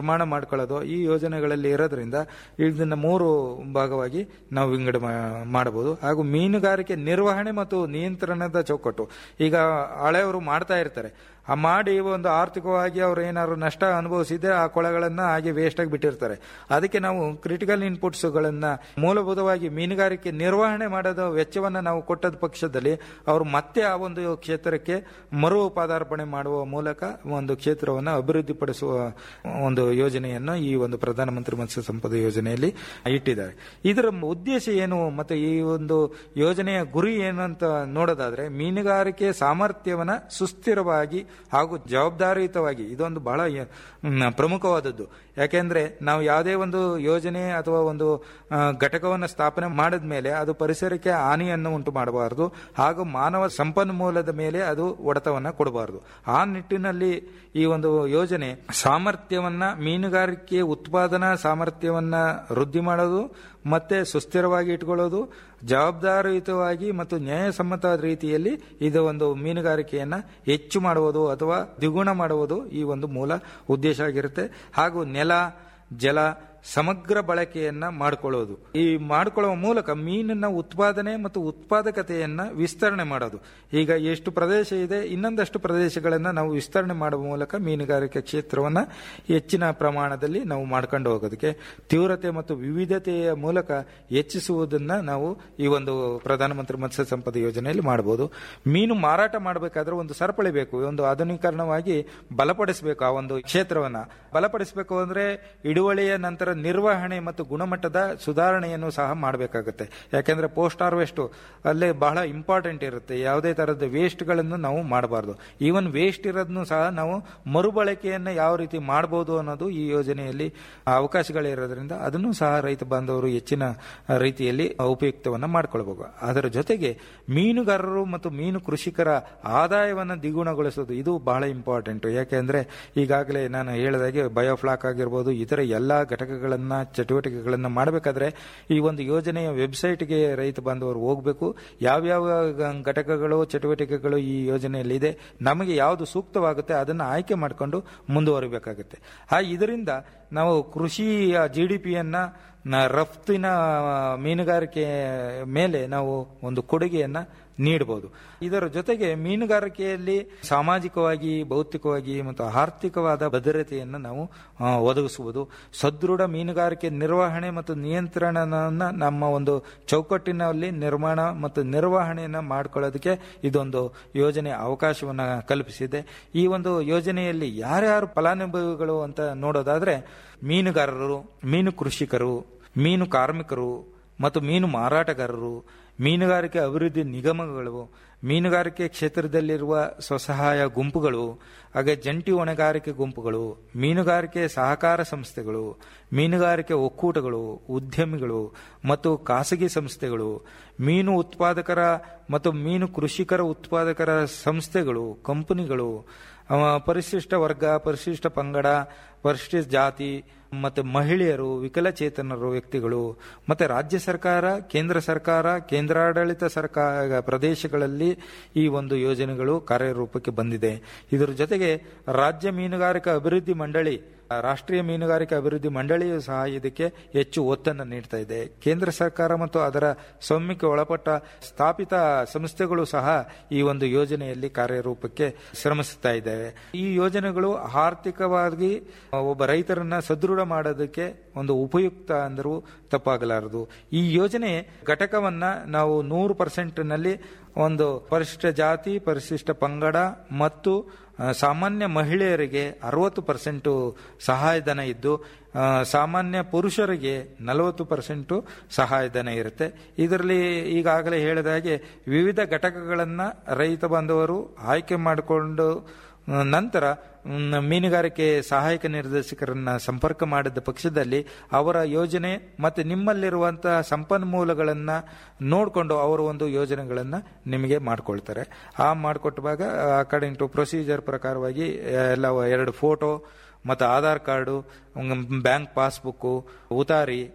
ಮಾಡ್ಕೊಳ್ಳೋದು ಈ ಯೋಜನೆಗಳಲ್ಲಿ ಇರೋದ್ರಿಂದ ಇದನ್ನ ಮೂರು ಭಾಗವಾಗಿ ನಾವು ವಿಂಗಡ ಮಾ- ಮಾಡಬಹುದು ಹಾಗೂ ಮೀನುಗಾರಿಕೆ ನಿರ್ವಹಣೆ ಮತ್ತು ನಿಯಂತ್ರಣದ ಚೌಕಟ್ಟು ಈಗ ಹಳೆಯವರು ಮಾಡ್ತಾ ಇರ್ತಾರೆ ಆ ಮಾಡಿ ಒಂದು ಆರ್ಥಿಕವಾಗಿ ಅವ್ರು ಏನಾದ್ರು ನಷ್ಟ ಅನುಭವಿಸಿದ್ರೆ ಆ ಕೊಳಗಳನ್ನ ಹಾಗೆ ವೇಸ್ಟ್ ಆಗಿ ಬಿಟ್ಟಿರ್ತಾರೆ ಅದಕ್ಕೆ ನಾವು ಕ್ರಿಟಿಕಲ್ ಇನ್ಪುಟ್ಸ್ ಗಳನ್ನ ಮೂಲಭೂತವಾಗಿ ಮೀನುಗಾರಿಕೆ ನಿರ್ವಹಣೆ ಮಾಡೋದು ವೆಚ್ಚವನ್ನ ನಾವು ಕೊಟ್ಟದ ಪಕ್ಷದಲ್ಲಿ ಅವರು ಮತ್ತೆ ಆ ಒಂದು ಕ್ಷೇತ್ರಕ್ಕೆ ಮರು ಪದಾರ್ಪಣೆ ಮಾಡುವ ಮೂಲಕ ಒಂದು ಕ್ಷೇತ್ರವನ್ನು ಅಭಿವೃದ್ಧಿಪಡಿಸುವ ಒಂದು ಯೋಜನೆಯನ್ನು ಈ ಒಂದು ಪ್ರಧಾನಮಂತ್ರಿ ಮತ್ಸ್ಯ ಸಂಪದ ಯೋಜನೆಯಲ್ಲಿ ಇಟ್ಟಿದ್ದಾರೆ ಇದರ ಉದ್ದೇಶ ಏನು ಮತ್ತೆ ಈ ಒಂದು ಯೋಜನೆಯ ಗುರಿ ಏನು ಅಂತ ನೋಡೋದಾದ್ರೆ ಮೀನುಗಾರಿಕೆ ಸಾಮರ್ಥ್ಯವನ್ನ ಸುಸ್ಥಿರವಾಗಿ ಹಾಗೂ ಜವಾಬ್ದಾರಿಯುತವಾಗಿ ಇದೊಂದು ಬಹಳ ಯ- ಮ್, ಪ್ರಮುಖವಾದದ್ದು ಯಾಕೆಂದ್ರೆ ನಾವು ಯಾವುದೇ ಒಂದು ಯೋಜನೆ ಅಥವಾ ಒಂದು ಆ, ಘಟಕವನ್ನು ಸ್ಥಾಪನೆ ಮಾಡಿದ ಮೇಲೆ ಅದು ಪರಿಸರಕ್ಕೆ ಹಾನಿಯನ್ನು ಉಂಟು ಮಾಡಬಾರದು ಹಾಗೂ ಮಾನವ ಸಂಪನ್ಮೂಲದ ಮೇಲೆ ಅದು ಒಡೆತವನ್ನ ಕೊಡಬಾರದು ಆ ನಿಟ್ಟಿನಲ್ಲಿ ಈ ಒಂದು ಯೋಜನೆ ಸಾಮರ್ಥ್ಯವನ್ನ ಮೀನುಗಾರಿಕೆ ಉತ್ಪಾದನಾ ಸಾಮರ್ಥ್ಯವನ್ನ ವೃದ್ಧಿ ಮಾಡೋದು ಮತ್ತೆ ಸುಸ್ಥಿರವಾಗಿ ಇಟ್ಕೊಳ್ಳೋದು ಜವಾಬ್ದಾರಿಯುತವಾಗಿ ಮತ್ತು ನ್ಯಾಯಸಮ್ಮತ ರೀತಿಯಲ್ಲಿ ಇದು ಒಂದು ಮೀನುಗಾರಿಕೆಯನ್ನ ಹೆಚ್ಚು ಮಾಡುವುದು ಅಥವಾ ದ್ವಿಗುಣ ಮಾಡುವುದು ಈ ಒಂದು ಮೂಲ ಉದ್ದೇಶ ಆಗಿರುತ್ತೆ ಹಾಗೂ ನೆಲ ಜಲ ಸಮಗ್ರ ಬಳಕೆಯನ್ನ ಮಾಡಿಕೊಳ್ಳೋದು ಈ ಮಾಡಿಕೊಳ್ಳುವ ಮೂಲಕ ಮೀನಿನ ಉತ್ಪಾದನೆ ಮತ್ತು ಉತ್ಪಾದಕತೆಯನ್ನ ವಿಸ್ತರಣೆ ಮಾಡೋದು ಈಗ ಎಷ್ಟು ಪ್ರದೇಶ ಇದೆ ಇನ್ನೊಂದಷ್ಟು ಪ್ರದೇಶಗಳನ್ನ ನಾವು ವಿಸ್ತರಣೆ ಮಾಡುವ ಮೂಲಕ ಮೀನುಗಾರಿಕೆ ಕ್ಷೇತ್ರವನ್ನ ಹೆಚ್ಚಿನ ಪ್ರಮಾಣದಲ್ಲಿ ನಾವು ಮಾಡ್ಕೊಂಡು ಹೋಗೋದಕ್ಕೆ ತೀವ್ರತೆ ಮತ್ತು ವಿವಿಧತೆಯ ಮೂಲಕ ಹೆಚ್ಚಿಸುವುದನ್ನ ನಾವು ಈ ಒಂದು ಪ್ರಧಾನಮಂತ್ರಿ ಮತ್ಸ್ಯ ಸಂಪದ ಯೋಜನೆಯಲ್ಲಿ ಮಾಡಬಹುದು ಮೀನು ಮಾರಾಟ ಮಾಡಬೇಕಾದ್ರೆ ಒಂದು ಸರಪಳಿ ಬೇಕು ಒಂದು ಆಧುನೀಕರಣವಾಗಿ ಬಲಪಡಿಸಬೇಕು ಆ ಒಂದು ಕ್ಷೇತ್ರವನ್ನ ಬಲಪಡಿಸಬೇಕು ಅಂದ್ರೆ ಇಳುವಳಿಯ ನಂತರ ನಿರ್ವಹಣೆ ಮತ್ತು ಗುಣಮಟ್ಟದ ಸುಧಾರಣೆಯನ್ನು ಸಹ ಮಾಡಬೇಕಾಗುತ್ತೆ ಯಾಕೆಂದ್ರೆ ಪೋಸ್ಟ್ ಹಾರ್ವೆಸ್ಟ್ ಅಲ್ಲೇ ಬಹಳ ಇಂಪಾರ್ಟೆಂಟ್ ಇರುತ್ತೆ ಯಾವುದೇ ತರದ ವೇಸ್ಟ್ ಗಳನ್ನು ನಾವು ಮಾಡಬಾರ್ದು ಈವನ್ ವೇಸ್ಟ್ ಇರೋದನ್ನು ಸಹ ನಾವು ಮರುಬಳಕೆಯನ್ನ ಯಾವ ರೀತಿ ಮಾಡಬಹುದು ಅನ್ನೋದು ಈ ಯೋಜನೆಯಲ್ಲಿ ಅವಕಾಶಗಳಿರೋದ್ರಿಂದ ಅದನ್ನು ಸಹ ರೈತ ಬಾಂಧವರು ಹೆಚ್ಚಿನ ರೀತಿಯಲ್ಲಿ ಉಪಯುಕ್ತವನ್ನ ಮಾಡ್ಕೊಳ್ಬೇಕು ಅದರ ಜೊತೆಗೆ ಮೀನುಗಾರರು ಮತ್ತು ಮೀನು ಕೃಷಿಕರ ಆದಾಯವನ್ನು ದ್ವಿಗುಣಗೊಳಿಸೋದು ಇದು ಬಹಳ ಇಂಪಾರ್ಟೆಂಟ್ ಯಾಕೆಂದ್ರೆ ಈಗಾಗಲೇ ನಾನು ಹೇಳಿದಾಗೆ ಬಯೋಫ್ಲಾಕ್ ಆಗಿರ್ಬೋದು ಇತರ ಎಲ್ಲಾ ಘಟಕಗಳನ್ನ ಚಟುವಟಿಕೆಗಳನ್ನ ಮಾಡಬೇಕಾದ್ರೆ ಈ ಒಂದು ಯೋಜನೆಯ ವೆಬ್ಸೈಟ್ಗೆ ರೈತ ಬಾಂಧವರು ಹೋಗಬೇಕು ಯಾವ್ಯಾವ ಗ- ಘಟಕಗಳು ಚಟುವಟಿಕೆಗಳು ಈ ಯೋಜನೆಯಲ್ಲಿ ಇದೆ ನಮಗೆ ಯಾವುದು ಸೂಕ್ತವಾಗುತ್ತೆ ಅದನ್ನು ಆಯ್ಕೆ ಮಾಡಿಕೊಂಡು ಮುಂದುವರಿಬೇಕಾಗುತ್ತೆ ಆ ಇದರಿಂದ ನಾವು ಕೃಷಿಯ ಜಿ ಡಿ ಪಿಯನ್ನ ನ- ರಫ್ತಿನ ಮೀನುಗಾರಿಕೆ ಮೇಲೆ ನಾವು ಒಂದು ಕೊಡುಗೆಯನ್ನ ನೀಡಬಹುದು ಇದರ ಜೊತೆಗೆ ಮೀನುಗಾರಿಕೆಯಲ್ಲಿ ಸಾಮಾಜಿಕವಾಗಿ ಭೌತಿಕವಾಗಿ ಮತ್ತು ಆರ್ಥಿಕವಾದ ಭದ್ರತೆಯನ್ನು ನಾವು ಆ, ಒದಗಿಸುವುದು ಸದೃಢ ಮೀನುಗಾರಿಕೆ ನಿರ್ವಹಣೆ ಮತ್ತು ನಿಯಂತ್ರಣನ ನಮ್ಮ ಒಂದು ಚೌಕಟ್ಟಿನಲ್ಲಿ ನಿರ್ಮಾಣ ಮತ್ತು ನಿರ್ವಹಣೆಯನ್ನ ಮಾಡಿಕೊಳ್ಳೋದಕ್ಕೆ ಇದೊಂದು ಯೋಜನೆ ಅವಕಾಶವನ್ನ ಕಲ್ಪಿಸಿದೆ ಈ ಒಂದು ಯೋಜನೆಯಲ್ಲಿ ಯಾರ್ಯಾರು ಫಲಾನುಭವಿಗಳು ಅಂತ ನೋಡೋದಾದ್ರೆ ಮೀನುಗಾರರು ಮೀನು ಕೃಷಿಕರು ಮೀನು ಕಾರ್ಮಿಕರು ಮತ್ತು ಮೀನು ಮಾರಾಟಗಾರರು ಮೀನುಗಾರಿಕೆ ಅಭಿವೃದ್ಧಿ ನಿಗಮಗಳು ಮೀನುಗಾರಿಕೆ ಕ್ಷೇತ್ರದಲ್ಲಿರುವ ಸ್ವಸಹಾಯ ಗುಂಪುಗಳು ಹಾಗೆ ಜಂಟಿ ಹೊಣೆಗಾರಿಕೆ ಗುಂಪುಗಳು ಮೀನುಗಾರಿಕೆ ಸಹಕಾರ ಸಂಸ್ಥೆಗಳು ಮೀನುಗಾರಿಕೆ ಒಕ್ಕೂಟಗಳು ಉದ್ಯಮಿಗಳು ಮತ್ತು ಖಾಸಗಿ ಸಂಸ್ಥೆಗಳು ಮೀನು ಉತ್ಪಾದಕರ ಮತ್ತು ಮೀನು ಕೃಷಿಕರ ಉತ್ಪಾದಕರ ಸಂಸ್ಥೆಗಳು ಕಂಪನಿಗಳು ಅವ ಪರಿಶಿಷ್ಟ ವರ್ಗ ಪರಿಶಿಷ್ಟ ಪಂಗಡ ಪರಿಶಿಷ್ಟ ಜಾತಿ ಮತ್ತೆ ಮಹಿಳೆಯರು ವಿಕಲಚೇತನರು ವ್ಯಕ್ತಿಗಳು ಮತ್ತೆ ರಾಜ್ಯ ಸರ್ಕಾರ ಕೇಂದ್ರ ಸರ್ಕಾರ ಕೇಂದ್ರಾಡಳಿತ ಸರ್ಕಾರ ಪ್ರದೇಶಗಳಲ್ಲಿ ಈ ಒಂದು ಯೋಜನೆಗಳು ಕಾರ್ಯರೂಪಕ್ಕೆ ಬಂದಿದೆ ಇದರ ಜೊತೆಗೆ ರಾಜ್ಯ ಮೀನುಗಾರಿಕಾ ಅಭಿವೃದ್ಧಿ ಮಂಡಳಿ ರಾಷ್ಟ್ರೀಯ ಮೀನುಗಾರಿಕೆ ಅಭಿವೃದ್ಧಿ ಮಂಡಳಿಯು ಸಹ ಇದಕ್ಕೆ ಹೆಚ್ಚು ಒತ್ತನ್ನು ನೀಡ್ತಾ ಇದೆ ಕೇಂದ್ರ ಸರ್ಕಾರ ಮತ್ತು ಅದರ ಸ್ವಾಮ್ಯಕ್ಕೆ ಒಳಪಟ್ಟ ಸ್ಥಾಪಿತ ಸಂಸ್ಥೆಗಳು ಸಹ ಈ ಒಂದು ಯೋಜನೆಯಲ್ಲಿ ಕಾರ್ಯರೂಪಕ್ಕೆ ಶ್ರಮಿಸುತ್ತಾ ಇದ್ದಾವೆ ಈ ಯೋಜನೆಗಳು ಆರ್ಥಿಕವಾಗಿ ಒಬ್ಬ ರೈತರನ್ನ ಸದೃಢ ಮಾಡೋದಕ್ಕೆ ಒಂದು ಉಪಯುಕ್ತ ಅಂದರೂ ತಪ್ಪಾಗಲಾರದು ಈ ಯೋಜನೆ ಘಟಕವನ್ನ ನಾವು ನೂರು ಪರ್ಸೆಂಟ್ ನಲ್ಲಿ ಒಂದು ಪರಿಶಿಷ್ಟ ಜಾತಿ ಪರಿಶಿಷ್ಟ ಪಂಗಡ ಮತ್ತು ಆ, ಸಾಮಾನ್ಯ ಮಹಿಳೆಯರಿಗೆ ಅರವತ್ತು ಪರ್ಸೆಂಟು ಸಹಾಯಧನ ಇದ್ದು ಆ, ಸಾಮಾನ್ಯ ಪುರುಷರಿಗೆ ನಲವತ್ತು ಪರ್ಸೆಂಟು ಸಹಾಯಧನ ಇರುತ್ತೆ ಇದರಲ್ಲಿ ಈಗಾಗಲೇ ಹೇಳಿದ ಹಾಗೆ ವಿವಿಧ ಘಟಕಗಳನ್ನ ರೈತ ಬಾಂಧವರು ಆಯ್ಕೆ ಮಾಡಿಕೊಂಡು ಆ, ನಂತರ ಮ್, ಮೀನುಗಾರಿಕೆ ಸಹಾಯಕ ನಿರ್ದೇಶಕರನ್ನ ಸಂಪರ್ಕ ಮಾಡಿದ ಪಕ್ಷದಲ್ಲಿ ಅವರ ಯೋಜನೆ ಮತ್ತೆ ನಿಮ್ಮಲ್ಲಿರುವಂತಹ ಸಂಪನ್ಮೂಲಗಳನ್ನ ನೋಡಿಕೊಂಡು ಅವರು ಒಂದು ಯೋಜನೆಗಳನ್ನ ನಿಮಗೆ ಮಾಡ್ಕೊಳ್ತಾರೆ ಆ ಮಾಡಿಕೊಟ್ಟಾಗ ಅಕಾರ್ಡಿಂಗ್ ಟು ಪ್ರೊಸೀಜರ್ ಪ್ರಕಾರವಾಗಿ ಎಲ್ಲ ಎರಡು ಫೋಟೋ ಮತ್ತು ಆಧಾರ್ ಕಾರ್ಡು ಬ್ಯಾಂಕ್ ಪಾಸ್ಬುಕ್ಕು ಉತಾರಿ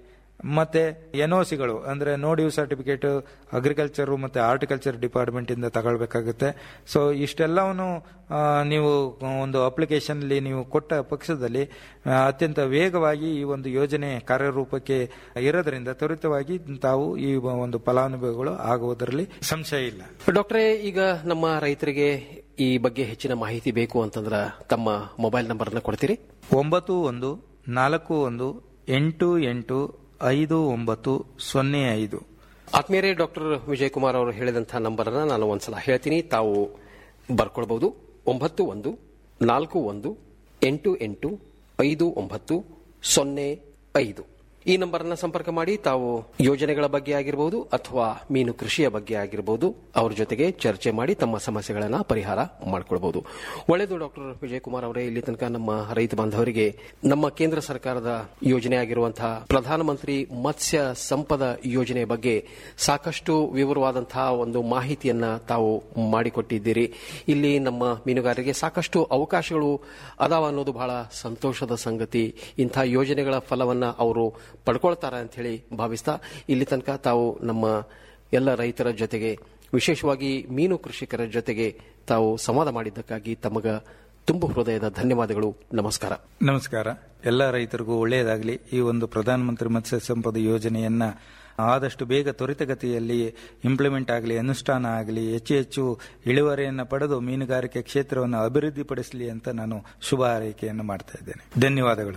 ಮತ್ತೆ ಎನ್ಒಸಿಗಳು ಅಂದ್ರೆ ನೋ ಡ್ಯೂ ಸರ್ಟಿಫಿಕೇಟ್ ಅಗ್ರಿಕಲ್ಚರ್ ಮತ್ತೆ ಹಾರ್ಟಿಕಲ್ಚರ್ ಡಿಪಾರ್ಟ್ಮೆಂಟ್ ಇಂದ ತಗೊಳ್ಬೇಕಾಗುತ್ತೆ ಸೊ ಇಷ್ಟೆಲ್ಲವನ್ನು ಆ, ನೀವು ಒಂದು ಅಪ್ಲಿಕೇಶನ್ ಅಲ್ಲಿ ನೀವು ಕೊಟ್ಟ ಪಕ್ಷದಲ್ಲಿ ಆ, ಅತ್ಯಂತ ವೇಗವಾಗಿ ಈ ಒಂದು ಯೋಜನೆ ಕಾರ್ಯರೂಪಕ್ಕೆ ಇರೋದ್ರಿಂದ ತ್ವರಿತವಾಗಿ ತಾವು ಈ ಒಂದು ಫಲಾನುಭವಿಗಳು ಆಗುವುದರಲ್ಲಿ ಸಂಶಯ ಇಲ್ಲ ಡಾಕ್ಟ್ರೇ ಈಗ ನಮ್ಮ ರೈತರಿಗೆ ಈ ಬಗ್ಗೆ ಹೆಚ್ಚಿನ ಮಾಹಿತಿ ಬೇಕು ಅಂತಂದ್ರ ತಮ್ಮ ಮೊಬೈಲ್ ನಂಬರ್ ಅನ್ನ ಕೊಡ್ತೀರಿ ಒಂಬತ್ತು ಒಂದು ನಾಲ್ಕು ಒಂದು ಎಂಟು ಎಂಟು ಐದು ಒಂಬತ್ತು ಸೊನ್ನೆ ಐದು ಆತ್ಮೀಯರೇ ಡಾಕ್ಟರ್ ವಿಜಯ್ ಕುಮಾರ್ ಅವರು ಹೇಳಿದಂತಹ ನಂಬರ್ ಅನ್ನ ನಾನು ಒಂದ್ಸಲ ಹೇಳ್ತೀನಿ ತಾವು ಬರ್ಕೊಳ್ಬಹುದು ಒಂಬತ್ತು ಒಂದು ನಾಲ್ಕು ಒಂದು ಎಂಟು ಎಂಟು ಐದು ಒಂಬತ್ತು ಸೊನ್ನೆ ಐದು ಈ ನಂಬರ್ ಅನ್ನ ಸಂಪರ್ಕ ಮಾಡಿ ತಾವು ಯೋಜನೆಗಳ ಬಗ್ಗೆ ಆಗಿರಬಹುದು ಅಥವಾ ಮೀನು ಕೃಷಿಯ ಬಗ್ಗೆ ಆಗಿರಬಹುದು ಅವ್ರ ಜೊತೆಗೆ ಚರ್ಚೆ ಮಾಡಿ ತಮ್ಮ ಸಮಸ್ಯೆಗಳನ್ನ ಪರಿಹಾರ ಮಾಡಿಕೊಳ್ಬಹುದು ಒಳ್ಳೆಯದು ಡಾಕ್ಟರ್ ವಿಜಯ್ ಕುಮಾರ್ ಅವರೇ ಇಲ್ಲಿ ತನಕ ನಮ್ಮ ರೈತ ಬಾಂಧವರಿಗೆ ನಮ್ಮ ಕೇಂದ್ರ ಸರ್ಕಾರದ ಯೋಜನೆ ಆಗಿರುವಂತಹ ಪ್ರಧಾನಮಂತ್ರಿ ಮತ್ಸ್ಯ ಸಂಪದ ಯೋಜನೆ ಬಗ್ಗೆ ಸಾಕಷ್ಟು ವಿವರವಾದಂತಹ ಒಂದು ಮಾಹಿತಿಯನ್ನ ತಾವು ಮಾಡಿಕೊಟ್ಟಿದ್ದೀರಿ ಇಲ್ಲಿ ನಮ್ಮ ಮೀನುಗಾರರಿಗೆ ಸಾಕಷ್ಟು ಅವಕಾಶಗಳು ಅದಾವ ಅನ್ನೋದು ಬಹಳ ಸಂತೋಷದ ಸಂಗತಿ ಇಂಥ ಯೋಜನೆಗಳ ಫಲವನ್ನ ಅವರು ಪಡ್ಕೊಳ್ತಾರೆ ಅಂತ ಹೇಳಿ ಭಾವಿಸ್ತಾ ಇಲ್ಲಿ ತನಕ ತಾವು ನಮ್ಮ ಎಲ್ಲ ರೈತರ ಜೊತೆಗೆ ವಿಶೇಷವಾಗಿ ಮೀನು ಕೃಷಿಕರ ಜೊತೆಗೆ ತಾವು ಸಂವಾದ ಮಾಡಿದ್ದಕ್ಕಾಗಿ ತಮಗ ತುಂಬ ಹೃದಯದ ಧನ್ಯವಾದಗಳು ನಮಸ್ಕಾರ ನಮಸ್ಕಾರ ಎಲ್ಲ ರೈತರಿಗೂ ಒಳ್ಳೆಯದಾಗಲಿ ಈ ಒಂದು ಪ್ರಧಾನಮಂತ್ರಿ ಮತ್ಸ್ಯ ಸಂಪದ ಯೋಜನೆಯನ್ನ ಆದಷ್ಟು ಬೇಗ ತ್ವರಿತಗತಿಯಲ್ಲಿ ಇಂಪ್ಲಿಮೆಂಟ್ ಆಗಲಿ ಅನುಷ್ಠಾನ ಆಗಲಿ ಹೆಚ್ಚು ಹೆಚ್ಚು ಇಳುವರಿಯನ್ನು ಪಡೆದು ಮೀನುಗಾರಿಕೆ ಕ್ಷೇತ್ರವನ್ನು ಅಭಿವೃದ್ಧಿಪಡಿಸಲಿ ಅಂತ ನಾನು ಶುಭ ಹಾರೈಕೆಯನ್ನು ಮಾಡ್ತಾ ಇದ್ದೇನೆ ಧನ್ಯವಾದಗಳು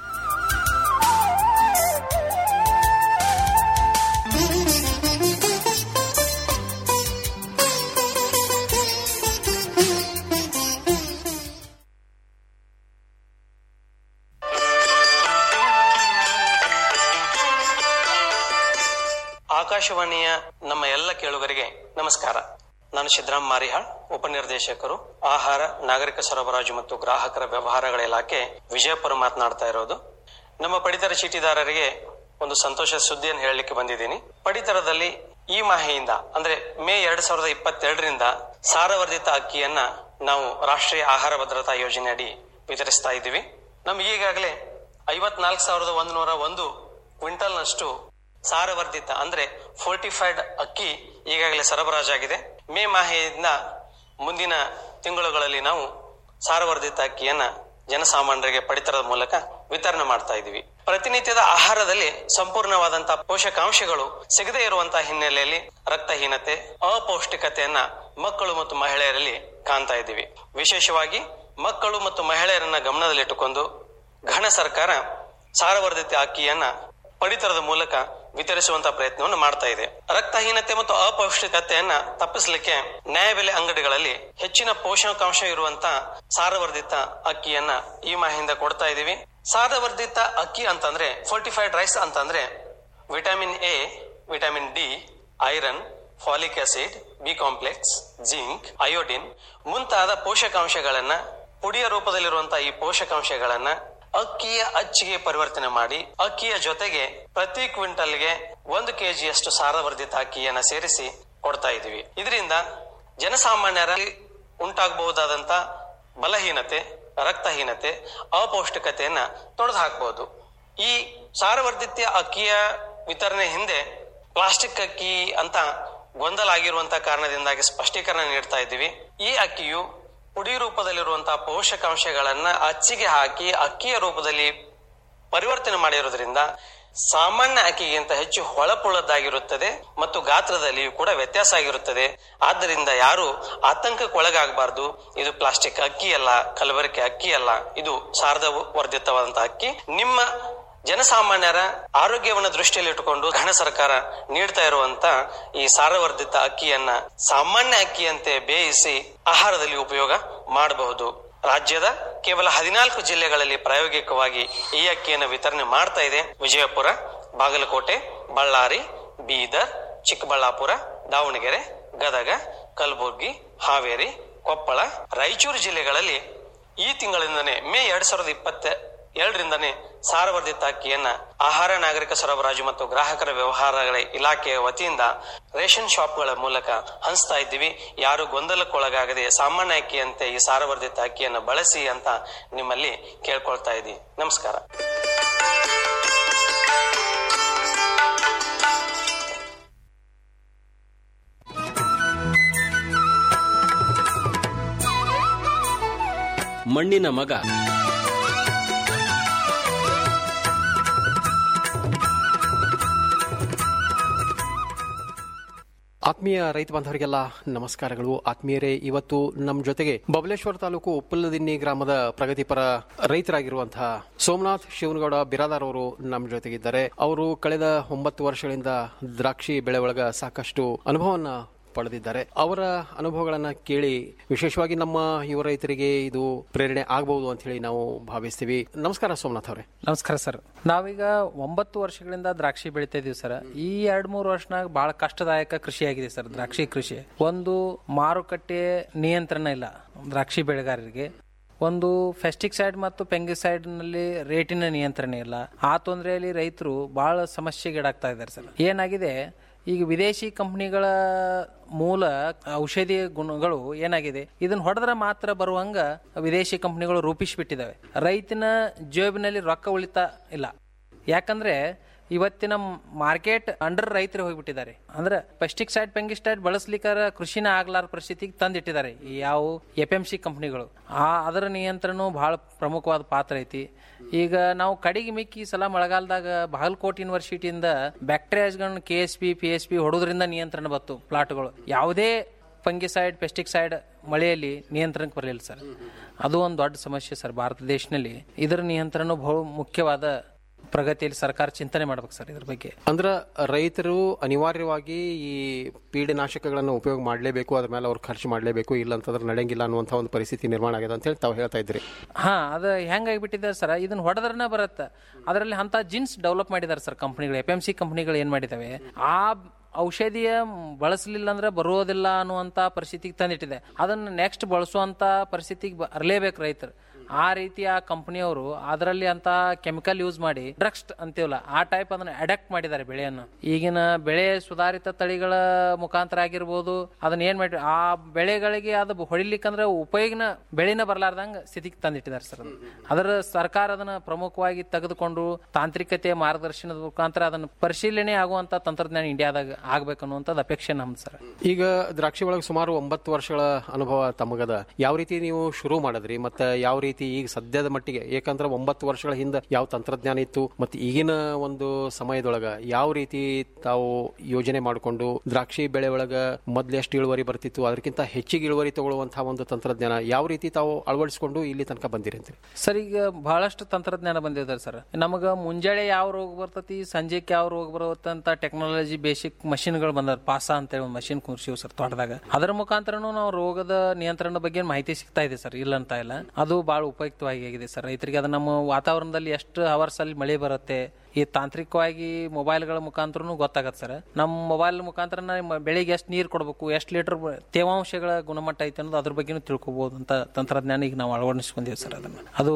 ಆಕಾಶವಾಣಿಯ ನಮ್ಮ ಎಲ್ಲ ಕೇಳುಗರಿಗೆ ನಮಸ್ಕಾರ ನಾನು ಸಿದ್ದರಾಮ್ ಮಾರಿಹಾಳ್ ಉಪನಿರ್ದೇಶಕರು ಆಹಾರ ನಾಗರಿಕ ಸರಬರಾಜು ಮತ್ತು ಗ್ರಾಹಕರ ವ್ಯವಹಾರಗಳ ಇಲಾಖೆ ವಿಜಯಪುರ ಮಾತನಾಡ್ತಾ ಇರೋದು ನಮ್ಮ ಪಡಿತರ ಚೀಟಿದಾರರಿಗೆ ಒಂದು ಸಂತೋಷ ಸುದ್ದಿಯನ್ನು ಹೇಳಲಿಕ್ಕೆ ಬಂದಿದ್ದೀನಿ ಪಡಿತರದಲ್ಲಿ ಈ ಮಾಹೆಯಿಂದ ಅಂದ್ರೆ ಮೇ ಎರಡ್ ಸಾವಿರದ ಇಪ್ಪತ್ತೆರಡರಿಂದ ಸಾರವರ್ಧಿತ ಅಕ್ಕಿಯನ್ನ ನಾವು ರಾಷ್ಟ್ರೀಯ ಆಹಾರ ಭದ್ರತಾ ಯೋಜನೆ ಅಡಿ ವಿತರಿಸ್ತಾ ಇದ್ದೀವಿ ನಮ್ಗೆ ಈಗಾಗಲೇ ಐವತ್ನಾಲ್ಕು ಸಾವಿರದ ಒಂದು ನೂರ ಒಂದು ಕ್ವಿಂಟಲ್ನಷ್ಟು ಸಾರವರ್ಧಿತ ಅಂದ್ರೆ ಫೋರ್ಟಿಫೈಡ್ ಅಕ್ಕಿ ಈಗಾಗಲೇ ಸರಬರಾಜಾಗಿದೆ ಮೇ ಮಾಹೆಯಿಂದ ಮುಂದಿನ ತಿಂಗಳುಗಳಲ್ಲಿ ನಾವು ಸಾರವರ್ಧಿತ ಅಕ್ಕಿಯನ್ನ ಜನಸಾಮಾನ್ಯರಿಗೆ ಪಡಿತರದ ಮೂಲಕ ವಿತರಣೆ ಮಾಡ್ತಾ ಇದ್ದೀವಿ ಪ್ರತಿನಿತ್ಯದ ಆಹಾರದಲ್ಲಿ ಸಂಪೂರ್ಣವಾದಂತಹ ಪೋಷಕಾಂಶಗಳು ಸಿಗದೇ ಇರುವಂತಹ ಹಿನ್ನೆಲೆಯಲ್ಲಿ ರಕ್ತಹೀನತೆ ಅಪೌಷ್ಟಿಕತೆಯನ್ನ ಮಕ್ಕಳು ಮತ್ತು ಮಹಿಳೆಯರಲ್ಲಿ ಕಾಣ್ತಾ ಇದ್ದೀವಿ ವಿಶೇಷವಾಗಿ ಮಕ್ಕಳು ಮತ್ತು ಮಹಿಳೆಯರನ್ನ ಗಮನದಲ್ಲಿಟ್ಟುಕೊಂಡು ಘನ ಸರ್ಕಾರ ಸಾರವರ್ಧಿತ ಅಕ್ಕಿಯನ್ನ ಪಡಿತರದ ಮೂಲಕ ವಿತರಿಸುವಂತಹ ಪ್ರಯತ್ನವನ್ನು ಮಾಡ್ತಾ ಇದೆ ರಕ್ತಹೀನತೆ ಮತ್ತು ಅಪೌಷ್ಟಿಕತೆಯನ್ನ ತಪ್ಪಿಸಲಿಕ್ಕೆ ನ್ಯಾಯಬೆಲೆ ಅಂಗಡಿಗಳಲ್ಲಿ ಹೆಚ್ಚಿನ ಪೋಷಕಾಂಶ ಇರುವಂತ ಸಾರವರ್ಧಿತ ಅಕ್ಕಿಯನ್ನ ಈ ಮಾಹಿಂದ ಕೊಡ್ತಾ ಇದೀವಿ ಸಾರವರ್ಧಿತ ಅಕ್ಕಿ ಅಂತಂದ್ರೆ ಫೋರ್ಟಿಫೈಡ್ ರೈಸ್ ಅಂತಂದ್ರೆ vitamin A vitamin D iron folic acid B complex zinc iodine ಮುಂತಾದ ಪೋಷಕಾಂಶಗಳನ್ನ ಪುಡಿಯ ರೂಪದಲ್ಲಿರುವಂತಹ ಈ ಪೋಷಕಾಂಶಗಳನ್ನ ಅಕ್ಕಿಯ ಅಚ್ಚಿಗೆ ಪರಿವರ್ತನೆ ಮಾಡಿ ಅಕ್ಕಿಯ ಜೊತೆಗೆ ಪ್ರತಿ ಕ್ವಿಂಟಲ್ಗೆ ಒಂದು ಕೆಜಿಯಷ್ಟು ಸಾರವರ್ಧಿತ ಅಕ್ಕಿಯನ್ನ ಸೇರಿಸಿ ಕೊಡ್ತಾ ಇದೀವಿ ಇದರಿಂದ ಜನಸಾಮಾನ್ಯರಲ್ಲಿ ಉಂಟಾಗಬಹುದಾದಂತ ಬಲಹೀನತೆ ರಕ್ತಹೀನತೆ ಅಪೌಷ್ಟಿಕತೆಯನ್ನ ತೊಡೆದು ಹಾಕಬಹುದು ಈ ಸಾರವರ್ಧಿತ ಅಕ್ಕಿಯ ವಿತರಣೆ ಹಿಂದೆ ಪ್ಲಾಸ್ಟಿಕ್ ಅಕ್ಕಿ ಅಂತ ಗೊಂದಲ ಆಗಿರುವಂತಹ ಕಾರಣದಿಂದಾಗಿ ಸ್ಪಷ್ಟೀಕರಣ ನೀಡ್ತಾ ಇದ್ದೀವಿ ಈ ಅಕ್ಕಿಯು ಪುಡಿ ರೂಪದಲ್ಲಿರುವಂತಹ ಪೋಷಕಾಂಶಗಳನ್ನ ಅಚ್ಚಿಗೆ ಹಾಕಿ ಅಕ್ಕಿಯ ರೂಪದಲ್ಲಿ ಪರಿವರ್ತನೆ ಮಾಡಿರೋದ್ರಿಂದ ಸಾಮಾನ್ಯ ಅಕ್ಕಿಗಿಂತ ಹೆಚ್ಚು ಹೊಳಪುಳ್ಳದ್ದಾಗಿರುತ್ತದೆ ಮತ್ತು ಗಾತ್ರದಲ್ಲಿಯೂ ಕೂಡ ವ್ಯತ್ಯಾಸ ಆಗಿರುತ್ತದೆ ಆದ್ದರಿಂದ ಯಾರು ಆತಂಕಕ್ಕೊಳಗಾಗಬಾರದು ಇದು ಪ್ಲಾಸ್ಟಿಕ್ ಅಕ್ಕಿ ಅಲ್ಲ ಕಲಬೆರಕೆ ಅಕ್ಕಿ ಅಲ್ಲ ಇದು ಸಾರದ ವರ್ಧಿತವಾದಂತಹ ಅಕ್ಕಿ ನಿಮ್ಮ ಜನಸಾಮಾನ್ಯರ ಆರೋಗ್ಯವನ್ನು ದೃಷ್ಟಿಯಲ್ಲಿ ಇಟ್ಟುಕೊಂಡು ಘನ ಸರ್ಕಾರ ನೀಡ್ತಾ ಇರುವಂತ ಈ ಸಾರವರ್ಧಿತ ಅಕ್ಕಿಯನ್ನ ಸಾಮಾನ್ಯ ಅಕ್ಕಿಯಂತೆ ಬೇಯಿಸಿ ಆಹಾರದಲ್ಲಿ ಉಪಯೋಗ ಮಾಡಬಹುದು ರಾಜ್ಯದ ಕೇವಲ ಹದಿನಾಲ್ಕು ಜಿಲ್ಲೆಗಳಲ್ಲಿ ಪ್ರಾಯೋಗಿಕವಾಗಿ ಈ ಅಕ್ಕಿಯನ್ನು ವಿತರಣೆ ಮಾಡ್ತಾ ಇದೆ ವಿಜಯಪುರ ಬಾಗಲಕೋಟೆ ಬಳ್ಳಾರಿ ಬೀದರ್ ಚಿಕ್ಕಬಳ್ಳಾಪುರ ದಾವಣಗೆರೆ ಗದಗ ಕಲಬುರ್ಗಿ ಹಾವೇರಿ ಕೊಪ್ಪಳ ರಾಯಚೂರು ಜಿಲ್ಲೆಗಳಲ್ಲಿ ಈ ತಿಂಗಳಿಂದನೇ ಮೇ ಎರಡ್ ಸಾವಿರದ ಇಪ್ಪತ್ತ ಎರಡರಿಂದನೇ ಸಾರವರ್ಧಿತ ಅಕ್ಕಿಯನ್ನ ಆಹಾರ ನಾಗರಿಕ ಸರಬರಾಜು ಮತ್ತು ಗ್ರಾಹಕರ ವ್ಯವಹಾರಗಳ ಇಲಾಖೆಯ ವತಿಯಿಂದ ರೇಷನ್ ಶಾಪ್ಗಳ ಮೂಲಕ ಹಂಚ್ತಾ ಇದ್ದೀವಿ ಯಾರು ಗೊಂದಲಕ್ಕೊಳಗಾಗದೆ ಸಾಮಾನ್ಯ ಅಕ್ಕಿಯಂತೆ ಈ ಸಾರವರ್ಧಿತ ಅಕ್ಕಿಯನ್ನು ಬಳಸಿ ಅಂತ ನಿಮ್ಮಲ್ಲಿ ಕೇಳ್ಕೊಳ್ತಾ ಇದ್ದೀವಿ ನಮಸ್ಕಾರ ಮಣ್ಣಿನ ಮಗ ಆತ್ಮೀಯ ರೈತ ಬಾಂಧವರಿಗೆಲ್ಲ ನಮಸ್ಕಾರಗಳು ಆತ್ಮೀಯರೇ ಇವತ್ತು ನಮ್ಮ ಜೊತೆಗೆ ಬಬಲೇಶ್ವರ ತಾಲೂಕು ಉಪ್ಪಲದಿನ್ನಿ ಗ್ರಾಮದ ಪ್ರಗತಿಪರ ರೈತರಾಗಿರುವಂತಹ ಸೋಮನಾಥ್ ಶಿವನಗೌಡ ಬಿರಾದಾರ್ ಅವರು ನಮ್ಮ ಜೊತೆಗಿದ್ದಾರೆ ಅವರು ಕಳೆದ ಒಂಬತ್ತು ವರ್ಷಗಳಿಂದ ದ್ರಾಕ್ಷಿ ಬೆಳೆ ಒಳಗ ಸಾಕಷ್ಟು ಅನುಭವವನ್ನ ಪಡೆದಿದ್ದಾರೆ ಅವರ ಅನುಭವಗಳನ್ನ ಕೇಳಿ ವಿಶೇಷವಾಗಿ ನಮ್ಮ ಯುವ ರೈತರಿಗೆ ಇದು ಪ್ರೇರಣೆ ಆಗಬಹುದು ಅಂತ ಹೇಳಿ ನಾವು ಭಾವಿಸ್ತೀವಿ ನಮಸ್ಕಾರ ಸೋಮನಾಥ್ ಅವರೇ ನಮಸ್ಕಾರ ಸರ್ ನಾವೀಗ ಒಂಬತ್ತು ವರ್ಷಗಳಿಂದ ದ್ರಾಕ್ಷಿ ಬೆಳಿತಾ ಇದೀವಿ ಸರ್ ಈ ಎರಡ್ ಮೂರು ವರ್ಷನಾಗ ಬಹಳ ಕಷ್ಟದಾಯಕ ಕೃಷಿ ಆಗಿದೆ ಸರ್ ದ್ರಾಕ್ಷಿ ಕೃಷಿ ಒಂದು ಮಾರುಕಟ್ಟೆ ನಿಯಂತ್ರಣ ಇಲ್ಲ ದ್ರಾಕ್ಷಿ ಬೆಳೆಗಾರರಿಗೆ ಒಂದು ಫೆಸ್ಟಿಸೈಡ್ ಮತ್ತು ಪೆಂಗಿಸೈಡ್ ನಲ್ಲಿ ರೇಟಿನ ನಿಯಂತ್ರಣ ಇಲ್ಲ ಆ ತೊಂದರೆಯಲ್ಲಿ ರೈತರು ಬಹಳ ಸಮಸ್ಯೆಗೀಡಾಗ್ತಾ ಇದ್ದಾರೆ ಸರ್ ಏನಾಗಿದೆ ಈಗ ವಿದೇಶಿ ಕಂಪನಿಗಳ ಮೂಲ ಔಷಧಿ ಗುಣಗಳು ಏನಾಗಿದೆ ಇದನ್ನ ಹೊಡೆದ್ರೆ ಮಾತ್ರ ಬರುವಂಗ ವಿದೇಶಿ ಕಂಪನಿಗಳು ರೂಪಿಸಿಬಿಟ್ಟಿದ್ದಾವೆ ರೈತನ ಜೇಬಿನಲ್ಲಿ ರೊಕ್ಕ ಉಳಿತಾ ಇಲ್ಲ ಯಾಕಂದ್ರೆ ಇವತ್ತಿನ ಮಾರ್ಕೆಟ್ ಅಂಡರ್ ರೈತರು ಹೋಗ್ಬಿಟ್ಟಿದ್ದಾರೆ ಅಂದ್ರೆ ಪೆಸ್ಟಿಸೈಡ್ ಪೆಂಗಿಸೈಡ್ ಬಳಸ್ಲಿಕ್ಕಾರ ಕೃಷಿನ ಆಗ್ಲಾರ ಪರಿಸ್ಥಿತಿಗೆ ತಂದಿಟ್ಟಿದ್ದಾರೆ ಈ ಯಾವ ಎಫ್ ಎಂ ಸಿ ಕಂಪ್ನಿಗಳು ಆ ಅದರ ನಿಯಂತ್ರಣ ಬಹಳ ಪ್ರಮುಖವಾದ ಪಾತ್ರ ಐತಿ ಈಗ ನಾವು ಕಡೆಗೆ ಮಿಕ್ಕಿ ಈ ಸಲ ಮಳೆಗಾಲದಾಗ ಬಾಗಲಕೋಟೆ ಯೂನಿವರ್ಸಿಟಿಯಿಂದ ಬ್ಯಾಕ್ಟೀರಿಯಾಸ್ಗಳನ್ನ K S P P S P ಹೊಡೋದ್ರಿಂದ ನಿಯಂತ್ರಣ ಬತ್ತು ಪ್ಲಾಟ್ಗಳು ಯಾವುದೇ ಫಂಗಿಸೈಡ್ ಪೆಸ್ಟಿಸೈಡ್ ಮಳೆಯಲ್ಲಿ ನಿಯಂತ್ರಣಕ್ಕೆ ಬರಲಿಲ್ಲ ಸರ್ ಅದು ಒಂದು ದೊಡ್ಡ ಸಮಸ್ಯೆ ಸರ್ ಭಾರತ ದೇಶದಲ್ಲಿ ಇದರ ನಿಯಂತ್ರಣ ಬಹು ಮುಖ್ಯವಾದ ಪ್ರಗತಿಯಲ್ಲಿ ಸರ್ಕಾರ ಚಿಂತನೆ ಮಾಡ್ಬೇಕು ಸರ್ ಇದ್ರ ಬಗ್ಗೆ ಅಂದ್ರ ರೈತರು ಅನಿವಾರ್ಯವಾಗಿ ಈ ಪೀಡನಾಶಕಗಳನ್ನು ಉಪಯೋಗ ಮಾಡಲೇಬೇಕು ಅದ್ರ ಮೇಲೆ ಅವ್ರು ಖರ್ಚು ಮಾಡಲೇಬೇಕು ಇಲ್ಲ ಅಂತಂದ್ರೆ ನಡೆಯಂಗಿಲ್ಲ ಅನ್ನುವಂಥ ಒಂದು ಪರಿಸ್ಥಿತಿ ನಿರ್ಮಾಣ ಆಗಿದೆ ಅಂತ ಹೇಳಿ ತಾವು ಹೇಳ್ತಾ ಇದ್ರಿ ಹಾ ಅದು ಹೆಂಗಾಗಿಬಿಟ್ಟಿದೆ ಸರ್ ಇದನ್ನ ಹೊಡೆದ್ರನ ಬರುತ್ತೆ ಅದರಲ್ಲಿ ಅಂತ ಜಿನ್ಸ್ ಡೆವಲಪ್ ಮಾಡಿದ್ದಾರೆ ಸರ್ ಕಂಪ್ನಿಗಳು ಎಫ್ ಎಂ ಸಿ ಕಂಪ್ನಿಗಳು ಏನ್ ಮಾಡಿದಾವೆ ಆ ಔಷಧಿಯ ಬಳಸಲಿಲ್ಲ ಅಂದ್ರೆ ಬರೋದಿಲ್ಲ ಅನ್ನುವಂತ ಪರಿಸ್ಥಿತಿಗೆ ತಂದಿಟ್ಟಿದೆ ಅದನ್ನ ನೆಕ್ಸ್ಟ್ ಬಳಸುವಂತ ಪರಿಸ್ಥಿತಿಗೆ ಬರಲೇಬೇಕು ರೈತರು ಆ ರೀತಿ ಆ ಕಂಪನಿಯವರು ಅದರಲ್ಲಿ ಅಂತ ಕೆಮಿಕಲ್ ಯೂಸ್ ಮಾಡಿ ಡ್ರಗ್ಸ್ ಅಂತೀವಲ್ಲ ಆ ಟೈಪ್ ಅದನ್ನ ಅಡಾಕ್ಟ್ ಮಾಡಿದ್ದಾರೆ ಬೆಳೆಯನ್ನು ಈಗಿನ ಬೆಳೆ ಸುಧಾರಿತ ತಳಿಗಳ ಮುಖಾಂತರ ಆಗಿರ್ಬೋದು ಅದನ್ನ ಏನ್ ಮಾಡಿ ಆ ಬೆಳೆಗಳಿಗೆ ಅದು ಹೊಡಿಲಿಕ್ಕಂದ್ರೆ ಉಪಯೋಗನ ಬೆಳೆನ ಬರ್ಲಾರ್ದಂಗ ಸ್ಥಿತಿಗೆ ತಂದಿಟ್ಟಿದ್ದಾರೆ ಸರ್ ಅದನ್ನ. ಅದರ ಸರ್ಕಾರ ಅದನ್ನ ಪ್ರಮುಖವಾಗಿ ತೆಗೆದುಕೊಂಡು ತಾಂತ್ರಿಕತೆ ಮಾರ್ಗದರ್ಶನದ ಮುಖಾಂತರ ಅದನ್ನ ಪರಿಶೀಲನೆ ಆಗುವಂತ ತಂತ್ರಜ್ಞಾನ ಇಂಡಿಯಾದಾಗ ಆಗ್ಬೇಕು ಅನ್ನುವಂಥದ್ದು ಅಪೇಕ್ಷೆ ನಮ್ದು ಸರ್ ಈಗ ದ್ರಾಕ್ಷಿ ಒಳಗೆ ಸುಮಾರು ಒಂಬತ್ತು ವರ್ಷಗಳ ಅನುಭವ ತಮಗದ ಯಾವ ರೀತಿ ನೀವು ಶುರು ಮಾಡಿದ್ರಿ ಮತ್ತೆ ಯಾವ ರೀತಿ ಈಗ ಸದ್ಯದ ಮಟ್ಟಿಗೆ ಏಕಂದ್ರೆ ಒಂಬತ್ತು ವರ್ಷಗಳ ಹಿಂದೆ ಯಾವ ತಂತ್ರಜ್ಞಾನ ಇತ್ತು ಮತ್ತೆ ಈಗಿನ ಒಂದು ಸಮಯದೊಳಗ ಯಾವ ರೀತಿ ತಾವು ಯೋಜನೆ ಮಾಡಿಕೊಂಡು ದ್ರಾಕ್ಷಿ ಬೆಳೆ ಒಳಗ ಮೊದ್ಲು ಎಷ್ಟು ಇಳುವರಿ ಬರ್ತಿತ್ತು ಅದಕ್ಕಿಂತ ಹೆಚ್ಚಿಗೆ ಇಳುವರಿ ತಗೊಳ್ಳುವಂತಹ ಒಂದು ತಂತ್ರಜ್ಞಾನ ಯಾವ ರೀತಿ ತಾವು ಅಳವಡಿಸಿಕೊಂಡು ಇಲ್ಲಿ ತನಕ ಬಂದಿರಿ ಅಂತೀರಿ ಸರ್ ಈಗ ಬಹಳಷ್ಟು ತಂತ್ರಜ್ಞಾನ ಬಂದಿದ್ದಾರೆ ಸರ್ ನಮಗ ಮುಂಜಾನೆ ಯಾವ ರೋಗ ಬರ್ತತಿ ಸಂಜೆಗೆ ಯಾವ ರೋಗ ಬರುತ್ತೆ ಅಂತ ಟೆಕ್ನಾಲಜಿ ಬೇಸಿಕ್ ಮಷಿನ್ಗಳು ಬಂದಾರ ಪಾಸ ಅಂತೇಳಿ ಒಂದು ಮಷಿನ್ ಕುರ್ಸಿವ್ ಸರ್ ತೋಟದಾಗ ಅದರ ಮುಖಾಂತರನು ನಾವು ರೋಗದ ನಿಯಂತ್ರಣ ಬಗ್ಗೆ ಮಾಹಿತಿ ಸಿಗ್ತಾ ಇದೆ ಸರ್ ಇಲ್ಲ ಅಂತ ಇಲ್ಲ ಅದು ಬಹಳ ಉಪಯುಕ್ತವಾಗಿ ಆಗಿದೆ ಸರ್ ರೈತರಿಗೆ ಅದು ನಮ್ಮ ವಾತಾವರಣದಲ್ಲಿ ಎಷ್ಟು ಅವರ್ಸ್ ಅಲ್ಲಿ ಮಳೆ ಬರುತ್ತೆ ಈ ತಾಂತ್ರಿಕವಾಗಿ ಮೊಬೈಲ್ಗಳ ಮುಖಾಂತರನು ಗೊತ್ತಾಗತ್ತೆ ಸರ್ ನಮ್ಮ ಮೊಬೈಲ್ ಮುಖಾಂತರ ನಮ್ಮ ಬೆಳಿಗ್ಗೆ ಎಷ್ಟು ನೀರು ಕೊಡಬೇಕು ಎಷ್ಟು ಲೀಟರ್ ತೇವಾಂಶಗಳ ಗುಣಮಟ್ಟ ಐತೆ ಅನ್ನೋದು ಅದ್ರ ಬಗ್ಗೆನೂ ತಿಳ್ಕೊಬಹುದು ಅಂತ ತಂತ್ರಜ್ಞಾನ ಈಗ ನಾವು ಅಳವಡಿಸ್ಕೊಂಡಿವಿ ಸರ್ ಅದನ್ನ ಅದು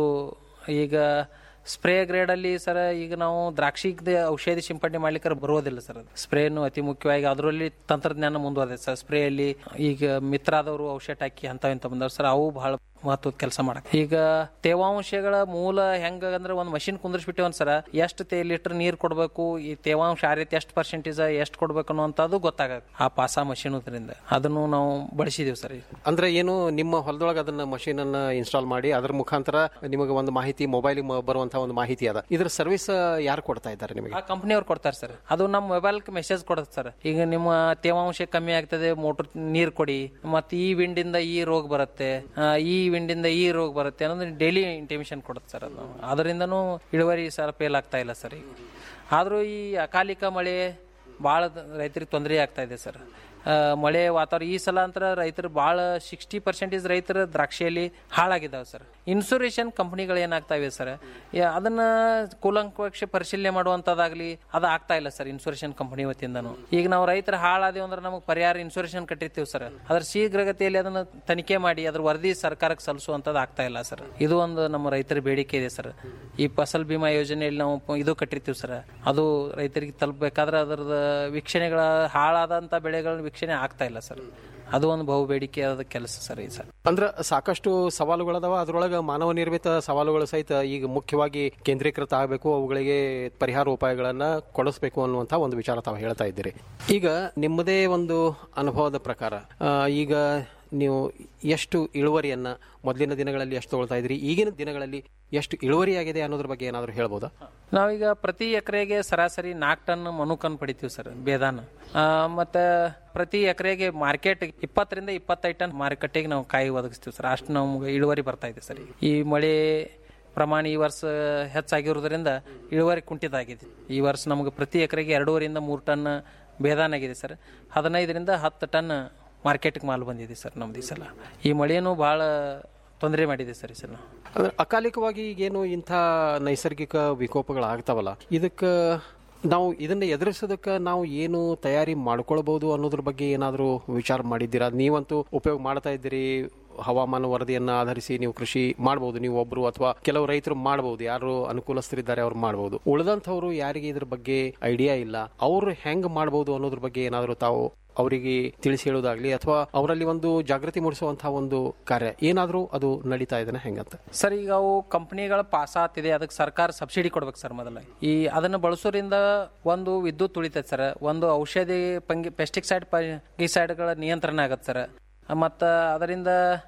ಈಗ ಸ್ಪ್ರೇ ಗ್ರೇಡ್ ಅಲ್ಲಿ ಸರ್ ಈಗ ನಾವು ದ್ರಾಕ್ಷಿಗೆ ಔಷಧಿ ಸಿಂಪಡಣೆ ಮಾಡ್ಲಿಕ್ಕೆ ಬರೋದಿಲ್ಲ ಸರ್ ಅದು ಸ್ಪ್ರೇನು ಅತಿ ಮುಖ್ಯವಾಗಿ ಅದರಲ್ಲಿ ತಂತ್ರಜ್ಞಾನ ಮುಂದುವರೆದಿದೆ ಸರ್ ಸ್ಪ್ರೇ ಅಲ್ಲಿ ಈಗ ಮಿತ್ರಾದವರು ಔಷಧ ಹಾಕಿ ಅಂತ ಇಂತ ಬಂದವ್ರು ಸರ್ ಅವು ಬಹಳ ಮಹತ್ವದ ಕೆಲಸ ಮಾಡಕ್ ಈಗ ತೇವಾಂಶಗಳ ಮೂಲ ಹೆಂಗ ಅಂದ್ರೆ ಒಂದು ಮಷಿನ್ ಕುಂದ್ರಿಸ್ಬಿಟ್ಟೆ ಒಂದ್ ಸರ ಎಷ್ಟು ತೇ ಲೀಟರ್ ನೀರ್ ಕೊಡ್ಬೇಕು ಈ ತೇವಾಂಶ ಆ ರೀತಿ ಎಷ್ಟು ಪರ್ಸೆಂಟೇಜ್ ಎಷ್ಟು ಕೊಡ್ಬೇಕು ಅನ್ನೋಂಥದ್ದು ಗೊತ್ತಾಗತ್ತೆ ಆ ಪಾಸ ಮಷಿನ್ ಅದರಿಂದ ಅದನ್ನು ನಾವು ಬಳಸಿದೀವಿ ಸರ್ ಈಗ. ಅಂದ್ರೆ ಏನು ನಿಮ್ಮ ಹೊಲದೊಳಗೆ ಅದನ್ನ ಮಷೀನ್ ಅನ್ನ ಇನ್ಸ್ಟಾಲ್ ಮಾಡಿ ಅದ್ರ ಮುಖಾಂತರ ನಿಮಗೆ ಒಂದು ಮಾಹಿತಿ ಮೊಬೈಲ್ ಬರುವಂತಹ ಒಂದು ಮಾಹಿತಿ ಅದ ಇದ್ರ ಸರ್ವಿಸ್ ಯಾರು ಕೊಡ್ತಾ ಇದ್ದಾರೆ ನಿಮಗೆ ಆ ಕಂಪ್ನಿಯವ್ರು ಕೊಡ್ತಾರೆ ಸರ್ ಅದು ನಮ್ಮ ಮೊಬೈಲ್ ಮೆಸೇಜ್ ಕೊಡುತ್ತೆ ಸರ್ ಈಗ ನಿಮ್ಮ ತೇವಾಂಶ ಕಮ್ಮಿ ಆಗ್ತದೆ ಮೋಟರ್ ನೀರ್ ಕೊಡಿ ಮತ್ತೆ ಈ ವಿಂಡಿಂದ ಈ ರೋಗ ಬರುತ್ತೆ ಆ, ಈ ವಿಂಡಿಂದ ಈ ರೋಗ ಬರುತ್ತೆ ಅನ್ನೋದು ಡೈಲಿ ಇಂಟಿಮೇಷನ್ ಕೊಡುತ್ತೆ ಸರ್ ಅದು ಅದರಿಂದನೂ ಇಳುವರಿ ಸರ್ ಫೇಲ್ ಆಗ್ತಾ ಇಲ್ಲ ಸರ್ ಈಗ ಆದ್ರೂ ಈ ಅಕಾಲಿಕ ಮಳೆ ಭಾಳ ರೈತರಿಗೆ ತೊಂದರೆ ಆಗ್ತಾ ಇದೆ ಸರ್ ಆ, ಮಳೆ ವಾತಾವರಣ ಈ ಸಲ ಅಂತ ರೈತರು ಭಾಳ ಸಿಕ್ಸ್ಟಿ ಪರ್ಸೆಂಟೇಜ್ ರೈತರ ದ್ರಾಕ್ಷಿಯಲ್ಲಿ ಹಾಳಾಗಿದ್ದಾವೆ ಸರ್ ಇನ್ಸೂರೇಷನ್ ಕಂಪ್ನಿಗಳು ಏನಾಗ್ತಾವೆ ಸರ್ ಯಾ- ಅದನ್ನ ಕೂಲಂಕಷ ಪರಿಶೀಲನೆ ಮಾಡುವಂಥದ್ದಾಗ್ಲಿ ಅದು ಆಗ್ತಾ ಇಲ್ಲ ಸರ್ ಇನ್ಸೂರೇಷನ್ ಕಂಪನಿ ವತಿಯಿಂದನು ಈಗ ನಾವು ರೈತರ ಹಾಳಾದೇವು ಅಂದ್ರೆ ನಮಗೆ ಪರಿಹಾರ ಇನ್ಸೂರೇಷನ್ ಕಟ್ಟಿರ್ತೀವಿ ಸರ್ ಅದ್ರ ಶೀಘ್ರಗತಿಯಲ್ಲಿ ಅದನ್ನ ತನಿಖೆ ಮಾಡಿ ಅದ್ರ ವರದಿ ಸರ್ಕಾರಕ್ಕೆ ಸಲ್ಲಿಸುವಂಥದ್ದು ಆಗ್ತಾ ಇಲ್ಲ ಸರ್ ಇದು ಒಂದು ನಮ್ಮ ರೈತರ ಬೇಡಿಕೆ ಇದೆ ಸರ್ ಈ ಫಸಲ್ ಬಿಮಾ ಯೋಜನೆಯಲ್ಲಿ ನಾವು ಪ- ಇದು ಕಟ್ಟಿರ್ತೀವಿ ಸರ್ ಅದು ರೈತರಿಗೆ ತಲುಪಬೇಕಾದ್ರೆ ಅದರದ ವೀಕ್ಷಣೆಗಳ ಹಾಳಾದಂಥ ಬೆಳೆಗಳ ವೀಕ್ಷಣೆ ಆಗ್ತಾ ಇಲ್ಲ ಸರ್ ಅದು ಒಂದು ಬಹು ಬೇಡಿಕೆಯಾದ ಕೆಲಸ ಸರ್ ಈ ಸರ್ ಅಂದ್ರ ಸಾಕಷ್ಟು ಸವಾಲುಗಳದಾವ ಅದ್ರೊಳಗ ಮಾನವ ನಿರ್ಮಿತ ಸವಾಲುಗಳು ಸಹಿತ ಈಗ ಮುಖ್ಯವಾಗಿ ಕೇಂದ್ರೀಕೃತ ಆಗಬೇಕು ಅವುಗಳಿಗೆ ಪರಿಹಾರ ಉಪಾಯಗಳನ್ನ ಕೊಡಿಸ್ಬೇಕು ಅನ್ನುವಂತ ಒಂದು ವಿಚಾರ ತಾವು ಹೇಳ್ತಾ ಇದ್ದೀರಿ ಈಗ ನಿಮ್ಮದೇ ಒಂದು ಅನುಭವದ ಪ್ರಕಾರ ಆ, ಈಗ ನೀವು ಎಷ್ಟು ಇಳುವರಿಯನ್ನ ಮೊದಲಿನ ದಿನಗಳಲ್ಲಿ ಎಷ್ಟು ತಗೊಳ್ತಾ ಇದ್ರಿ ಈಗಿನ ದಿನಗಳಲ್ಲಿ ಎಷ್ಟು ಇಳುವರಿಯಾಗಿದೆ ಅನ್ನೋದ್ರ ಬಗ್ಗೆ ಏನಾದರೂ ಹೇಳ್ಬೋದಾ ನಾವೀಗ ಪ್ರತಿ ಎಕರೆಗೆ ಸರಾಸರಿ ನಾಲ್ಕು ಟನ್ ಮನುಕನ್ ಪಡಿತೀವಿ ಸರ್ ಬೇದಾನ ಆ, ಮತ್ತೆ ಪ್ರತಿ ಎಕರೆಗೆ ಮಾರ್ಕೆಟ್ ಇಪ್ಪತ್ತರಿಂದ ಇಪ್ಪತ್ತೈದು ಟನ್ ಮಾರುಕಟ್ಟೆಗೆ ನಾವು ಕಾಯಿ ಒದಗಿಸ್ತೀವಿ ಸರ್ ಅಷ್ಟು ನಮ್ಗೆ ಇಳುವರಿ ಬರ್ತಾ ಇದೆ ಸರ್ ಈ ಮಳೆ ಪ್ರಮಾಣ ಈ ವರ್ಷ ಹೆಚ್ಚಾಗಿರೋದ್ರಿಂದ ಇಳುವರಿ ಕುಂಠಿತ ಆಗಿದೆ ಈ ವರ್ಷ ನಮಗೆ ಪ್ರತಿ ಎಕರೆಗೆ ಎರಡೂವರೆಯಿಂದ ಮೂರು ಟನ್ ಬೇದಾನ ಆಗಿದೆ ಸರ್ ಹದಿನೈದರಿಂದ ಹತ್ತು ಟನ್ ಮಾರ್ಕೆಟ್ಗೆ ಮಾಲ್ ಬಂದಿದೆ ಸರ್ ನಮ್ದು ಈ ಸಲ ಈ ಮಳೆನೂ ಭಾಳ ತೊಂದರೆ ಮಾಡಿದೆ ಸರ್ ಈ ಸಲ ಅಂದ್ರೆ ಅಕಾಲಿಕವಾಗಿ ಈಗೇನು ಇಂಥ ನೈಸರ್ಗಿಕ ವಿಕೋಪಗಳಾಗ್ತಾವಲ್ಲ ಇದಕ್ಕೆ ನಾವು ಇದನ್ನ ಎದುರಿಸೋದಕ್ಕೆ ನಾವು ಏನು ತಯಾರಿ ಮಾಡ್ಕೊಳ್ಬಹುದು ಅನ್ನೋದ್ರ ಬಗ್ಗೆ ಏನಾದರೂ ವಿಚಾರ ಮಾಡಿದ್ದೀರಾ ನೀವಂತೂ ಉಪಯೋಗ ಮಾಡ್ತಾ ಇದ್ದೀರಿ ಹವಾಮಾನ ವರದಿಯನ್ನ ಆಧರಿಸಿ ನೀವು ಕೃಷಿ ಮಾಡಬಹುದು ನೀವು ಒಬ್ರು ಅಥವಾ ಕೆಲವು ರೈತರು ಮಾಡಬಹುದು ಯಾರು ಅನುಕೂಲಸ್ಥರಿದ್ದಾರೆ ಅವ್ರು ಮಾಡಬಹುದು ಉಳಿದಂಥವ್ರು ಯಾರಿಗೆ ಇದ್ರ ಬಗ್ಗೆ ಐಡಿಯಾ ಇಲ್ಲ ಅವ್ರು ಹೆಂಗ್ ಮಾಡಬಹುದು ಅನ್ನೋದ್ರ ಬಗ್ಗೆ ಏನಾದರೂ ತಾವು ಅವರಿಗೆ ತಿಳಿಸಿ ಹೇಳೋದಾಗ್ಲಿ ಅಥವಾ ಅವರಲ್ಲಿ ಒಂದು ಜಾಗೃತಿ ಮೂಡಿಸುವಂತಹ ಒಂದು ಕಾರ್ಯ ಏನಾದರೂ ಅದು ನಡೀತಾ ಇದನ್ನ ಹೆಂಗಂತ ಸರ್ ಈಗ ಅವು ಕಂಪ್ನಿಗಳ ಪಾಸ್ ಆಗ್ತಿದೆ ಅದಕ್ಕೆ ಸರ್ಕಾರ ಸಬ್ಸಿಡಿ ಕೊಡ್ಬೇಕು ಸರ್ ಮೊದಲ ಈ ಅದನ್ನು ಬಳಸೋದ್ರಿಂದ ಒಂದು ವಿದ್ಯುತ್ ಉಳಿತೈತೆ ಸರ್ ಒಂದು ಔಷಧಿ ಪಂಗಿ ಪೆಸ್ಟಿಸೈಡ್ ಪಂಗಿಸೈಡ್ಗಳ ನಿಯಂತ್ರಣ ಆಗತ್ತೆ ಸರ್ ಮತ್ತು ಅದರಿಂದ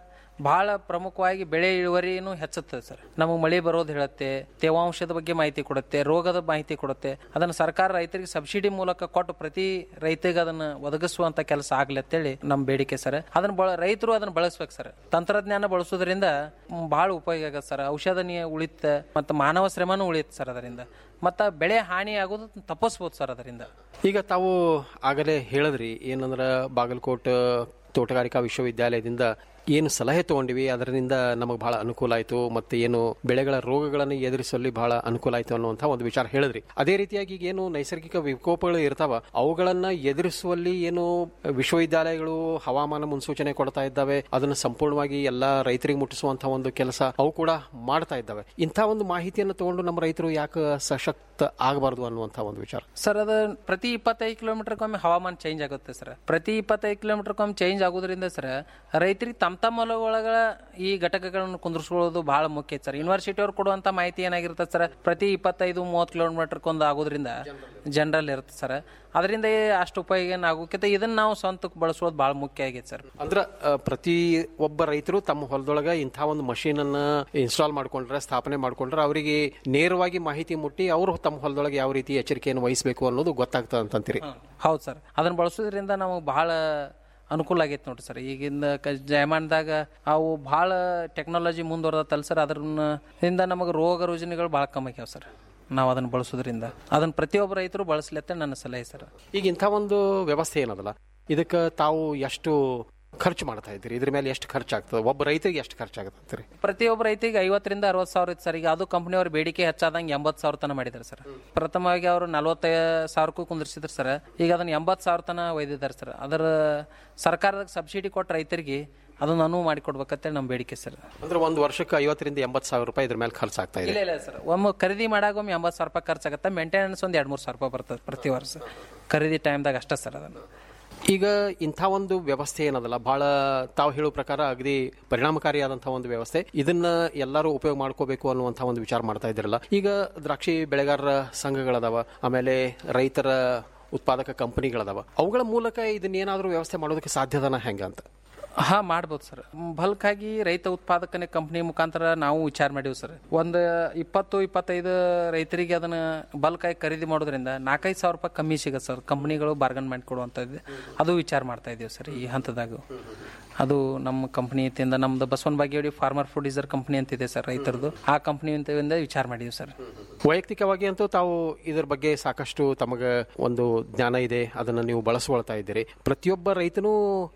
ಬಹಳ ಪ್ರಮುಖವಾಗಿ ಬೆಳೆ ಇಳುವರಿನೂ ಹೆಚ್ಚುತ್ತದೆ ಸರ್ ನಮಗೆ ಮಳೆ ಬರೋದು ಹೇಳುತ್ತೆ ತೇವಾಂಶದ ಬಗ್ಗೆ ಮಾಹಿತಿ ಕೊಡುತ್ತೆ ರೋಗದ ಮಾಹಿತಿ ಕೊಡುತ್ತೆ ಅದನ್ನು ಸರ್ಕಾರ ರೈತರಿಗೆ ಸಬ್ಸಿಡಿ ಮೂಲಕ ಕೊಟ್ಟು ಪ್ರತಿ ರೈತರಿಗೆ ಅದನ್ನು ಒದಗಿಸುವಂತ ಕೆಲಸ ಆಗ್ಲಿ ಅಂತೇಳಿ ನಮ್ಮ ಬೇಡಿಕೆ ಸರ್ ಅದನ್ನ ಬಳ ರೈತರು ಅದನ್ನ ಬಳಸ್ಬೇಕು ಸರ್ ತಂತ್ರಜ್ಞಾನ ಬಳಸೋದ್ರಿಂದ ಬಹಳ ಉಪಯೋಗ ಆಗತ್ತೆ ಸರ್ ಔಷಧ ನೀ ಉಳಿತ ಮತ್ತು ಮಾನವ ಶ್ರಮನೂ ಉಳಿಯುತ್ತೆ ಸರ್ ಅದರಿಂದ ಮತ್ತು ಬೆಳೆ ಹಾನಿ ಆಗೋದು ತಪ್ಪಿಸ್ಬೋದು ಸರ್ ಅದರಿಂದ ಈಗ ತಾವು ಆಗಲೇ ಹೇಳಿದ್ರಿ ಏನಂದ್ರೆ ಬಾಗಲಕೋಟ್ ತೋಟಗಾರಿಕಾ ವಿಶ್ವವಿದ್ಯಾಲಯದಿಂದ ಏನು ಸಲಹೆ ತಗೊಂಡಿವಿ ಅದರಿಂದ ನಮಗೆ ಬಹಳ ಅನುಕೂಲ ಆಯಿತು ಮತ್ತೆ ಏನು ಬೆಳೆಗಳ ರೋಗಗಳನ್ನು ಎದುರಿಸಲು ಬಹಳ ಅನುಕೂಲ ಆಯಿತು ಅನ್ನುವಂಥ ಒಂದು ವಿಚಾರ ಹೇಳಿದ್ರಿ ಅದೇ ರೀತಿಯಾಗಿ ಈಗ ಏನು ನೈಸರ್ಗಿಕ ವಿಕೋಪಗಳು ಇರ್ತಾವ ಅವುಗಳನ್ನ ಎದುರಿಸುವಲ್ಲಿ ಏನು ವಿಶ್ವವಿದ್ಯಾಲಯಗಳು ಹವಾಮಾನ ಮುನ್ಸೂಚನೆ ಕೊಡ್ತಾ ಇದ್ದಾವೆ ಅದನ್ನು ಸಂಪೂರ್ಣವಾಗಿ ಎಲ್ಲ ರೈತರಿಗೆ ಮುಟ್ಟಿಸುವಂತಹ ಒಂದು ಕೆಲಸ ಅವು ಕೂಡ ಮಾಡ್ತಾ ಇದ್ದಾವೆ ಇಂಥ ಒಂದು ಮಾಹಿತಿಯನ್ನು ತಗೊಂಡು ನಮ್ಮ ರೈತರು ಯಾಕೆ ಸಶಕ್ತ ಆಗಬಾರ್ದು ಅನ್ನುವಂಥ ಒಂದು ವಿಚಾರ ಸರ್ ಅದು ಪ್ರತಿ ಇಪ್ಪತ್ತೈದು ಕಿಲೋಮೀಟರ್ಗೊಮ್ಮೆ ಹವಾಮಾನ ಚೇಂಜ್ ಆಗುತ್ತೆ ಸರ್ ಪ್ರತಿ ಇಪ್ಪತ್ತೈದು ಕಿಲೋಮೀಟರ್ಗೊಮ್ಮೆ ಚೇಂಜ್ ಆಗೋದ್ರಿಂದ ಸರ್ ರೈತರಿಗೆ ತಮ್ಮ ತಮ್ಮ ಹೊಲಗೊಳಗ ಈ ಘಟಕಗಳನ್ನು ಕುಂದಿರ್ಸ್ಕೊಳ್ಳೋದು ಬಹಳ ಮುಖ್ಯ ಐತೆ ಸರ್ ಯೂನಿವರ್ಸಿಟಿ ಅವ್ರು ಕೊಡುವಂತ ಮಾಹಿತಿ ಏನಾಗಿರುತ್ತೆ ಸರ್ ಪ್ರತಿ ಇಪ್ಪತ್ತೈದು ಮೂವತ್ತು ಕಿಲೋಮೀಟರ್ಕೊಂದು ಆಗೋದ್ರಿಂದ ಜನರಲ್ ಇರುತ್ತೆ ಸರ್ ಅದರಿಂದ ಅಷ್ಟು ಉಪಯೋಗ ಏನು ಆಗೋಕ್ಕಿಂತ ಇದನ್ನ ನಾವು ಸ್ವಂತಕ್ಕೆ ಬಳಸೋದು ಬಹಳ ಮುಖ್ಯ ಆಗೈತೆ ಸರ್ ಅಂದ್ರ ಆ, ಪ್ರತಿ ಒಬ್ಬ ರೈತರು ತಮ್ಮ ಹೊಲದೊಳಗ ಇಂಥ ಒಂದು ಮಷೀನ್ ಅನ್ನ ಇನ್ಸ್ಟಾಲ್ ಮಾಡ್ಕೊಂಡ್ರೆ ಸ್ಥಾಪನೆ ಮಾಡ್ಕೊಂಡ್ರೆ ಅವರಿಗೆ ನೇರವಾಗಿ ಮಾಹಿತಿ ಮುಟ್ಟಿ ಅವರು ತಮ್ಮ ಹೊಲದೊಳಗೆ ಯಾವ ರೀತಿ ಎಚ್ಚರಿಕೆಯನ್ನು ವಹಿಸಬೇಕು ಅನ್ನೋದು ಗೊತ್ತಾಗ್ತದೆ ಅಂತಂತೀರಿ ಹೌದು ಸರ್ ಅದನ್ನ ಬಳಸೋದ್ರಿಂದ ನಮಗೆ ಬಹಳ ಅನುಕೂಲ ಆಗೈತೆ ನೋಡ್ರಿ ಸರ್ ಈಗಿನ ಕ- ಜಯಮಾನದಾಗ ಅವು ಭಾಳ ಟೆಕ್ನಾಲಜಿ ಮುಂದುವರೆದತ್ತಲ್ಲ ಸರ್ ಅದ್ರಿಂದ ನಮಗೆ ರೋಗ ರುಜಿನಗಳು ಭಾಳ ಕಮ್ಮಿ ಆಗ್ಯಾವ ಸರ್ ನಾವು ಅದನ್ನ ಬಳಸೋದ್ರಿಂದ ಅದನ್ನ ಪ್ರತಿಯೊಬ್ಬ ರೈತರು ಬಳಸಲಿ ಅಂತ ನನ್ನ ಸಲಹೆ ಸರ್ ಈಗ ಇಂಥ ಒಂದು ವ್ಯವಸ್ಥೆ ಏನದಲ್ಲ ಇದಕ್ಕೆ ತಾವು ಎಷ್ಟು ಖರ್ಚು ಮಾಡ್ತಾ ಇದ್ದೀರಿ ಇದ್ರ ಮೇಲೆ ಎಷ್ಟು ಖರ್ಚಾಗ್ತದೆ ಒಬ್ಬ ರೈತರಿಗೆ ಎಷ್ಟು ಖರ್ಚಾಗುತ್ತೆ ಅಂತೀರಿ ಪ್ರತಿಯೊಬ್ಬ ರೈತರಿಗೆ ಐವತ್ತರಿಂದ ಅರವತ್ತು ಸಾವಿರ ಇತ್ತು ಸರ್ ಈಗ ಅದು ಕಂಪ್ನಿಯವ್ರ ಬೇಡಿಕೆ ಹೆಚ್ಚಾದಂಗೆ ಎಂಬತ್ತು ಸಾವಿರ ತನ ಮಾಡಿದ್ದಾರೆ ಸರ್ ಪ್ರಥಮವಾಗಿ ಅವರು ನಲವತ್ತೈದು ಸಾವಿರಕ್ಕೂ ಕುಂದಿರ್ಸಿದ್ರು ಸರ್ ಈಗ ಅದನ್ನ ಎಂಬತ್ತು ಸಾವಿರ ತನ ಒಯ್ದಿದ್ದಾರೆ ಸರ್ ಅದರ ಸರ್ಕಾರದ ಸಬ್ಸಿಡಿ ಕೊಟ್ಟ ರೈತರಿಗೆ ಅದನ್ನ ಅನುವು ಮಾಡಿಕೊಡ್ಬೇಕಂತೇಳಿ ನಮ್ಮ ಬೇಡಿಕೆ ಸರ್ ಅಂದ್ರೆ ಒಂದು ವರ್ಷಕ್ಕೆ ಐವತ್ತರಿಂದ ಎಂಬತ್ತು ಸಾವಿರ ರೂಪಾಯಿ ಇದ್ರ ಮೇಲೆ ಖರ್ಚಾಗ್ತಾ ಇದೆ ಇಲ್ಲ ಇಲ್ಲ ಸರ್ ಒಮ್ಮೆ ಖರೀದಿ ಮಾಡಾಗ ಒಮ್ಮೆ ಎಂಬತ್ತು ಸಾವಿರ ರೂಪಾಯಿ ಖರ್ಚಾಗತ್ತೆ ಮೇಂಟೆನೆನ್ಸ್ ಒಂದು ಎರಡು ಮೂರು ಸಾವಿರ ರೂಪಾಯಿ ಬರ್ತದೆ ಪ್ರತಿ ವರ್ಷ ಖರೀದಿ ಟೈಮ್ದಾಗ ಅಷ್ಟೇ ಸರ್ ಅದನ್ನು ಈಗ ಇಂಥ ಒಂದು ವ್ಯವಸ್ಥೆ ಏನದಲ್ಲ ಬಹಳ ತಾವು ಹೇಳೋ ಪ್ರಕಾರ ಅಗದಿ ಪರಿಣಾಮಕಾರಿಯಾದಂತಹ ಒಂದು ವ್ಯವಸ್ಥೆ ಇದನ್ನ ಎಲ್ಲರೂ ಉಪಯೋಗ ಮಾಡ್ಕೋಬೇಕು ಅನ್ನುವಂಥ ಒಂದು ವಿಚಾರ ಮಾಡ್ತಾ ಇದ್ರಲ್ಲ ಈಗ ದ್ರಾಕ್ಷಿ ಬೆಳೆಗಾರರ ಸಂಘಗಳದಾವ ಆಮೇಲೆ ರೈತರ ಉತ್ಪಾದಕ ಕಂಪನಿಗಳದಾವ ಅವುಗಳ ಮೂಲಕ ಇದನ್ನೇನಾದ್ರೂ ವ್ಯವಸ್ಥೆ ಮಾಡೋದಕ್ಕೆ ಸಾಧ್ಯದನ ಹೆಂಗ ಅಂತ ಹಾ ಮಾಡ್ಬೋದು ಸರ್ ಬಲ್ಕ್ ಆಗಿ ರೈತ ಉತ್ಪಾದಕನೇ ಕಂಪ್ನಿ ಮುಖಾಂತರ ನಾವು ವಿಚಾರ ಮಾಡೀವಿ ಸರ್ ಒಂದು ಇಪ್ಪತ್ತು ಇಪ್ಪತ್ತೈದು ರೈತರಿಗೆ ಅದನ್ನ ಬಲ್ಕ್ ಆಗಿ ಖರೀದಿ ಮಾಡೋದ್ರಿಂದ ನಾಲ್ಕೈದು ಸಾವಿರ ರೂಪಾಯಿ ಕಮ್ಮಿ ಸಿಗತ್ತೆ ಸರ್ ಕಂಪ್ನಿಗಳು ಬಾರ್ಗನ್ ಮಾಡಿ ಕೊಡುವಂಥದ್ದು ಅದು ವಿಚಾರ ಮಾಡ್ತಾ ಇದೀವಿ ಸರ್ ಈ ಹಂತದಾಗ ಅದು ನಮ್ಮ ಕಂಪ್ನಿ ಇಂದ ನಮ್ದು Basavana Bagewadi farmer producer company ಅಂತಿದೆ ಸರ್ ರೈತರದು ಆ ಕಂಪ್ನಿ ಇಂದ ವಿಚಾರ ಮಾಡಿದ್ವಿ ಸರ್ ವೈಯಕ್ತಿಕವಾಗಿ ಅಂತೂ ತಾವು ಇದ್ರ ಬಗ್ಗೆ ಸಾಕಷ್ಟು ತಮಗೆ ಒಂದು ಜ್ಞಾನ ಇದೆ ಅದನ್ನ ನೀವು ಬಳಸ್ಕೊಳ್ತಾ ಇದ್ದೀರಿ ಪ್ರತಿಯೊಬ್ಬ ರೈತನೂ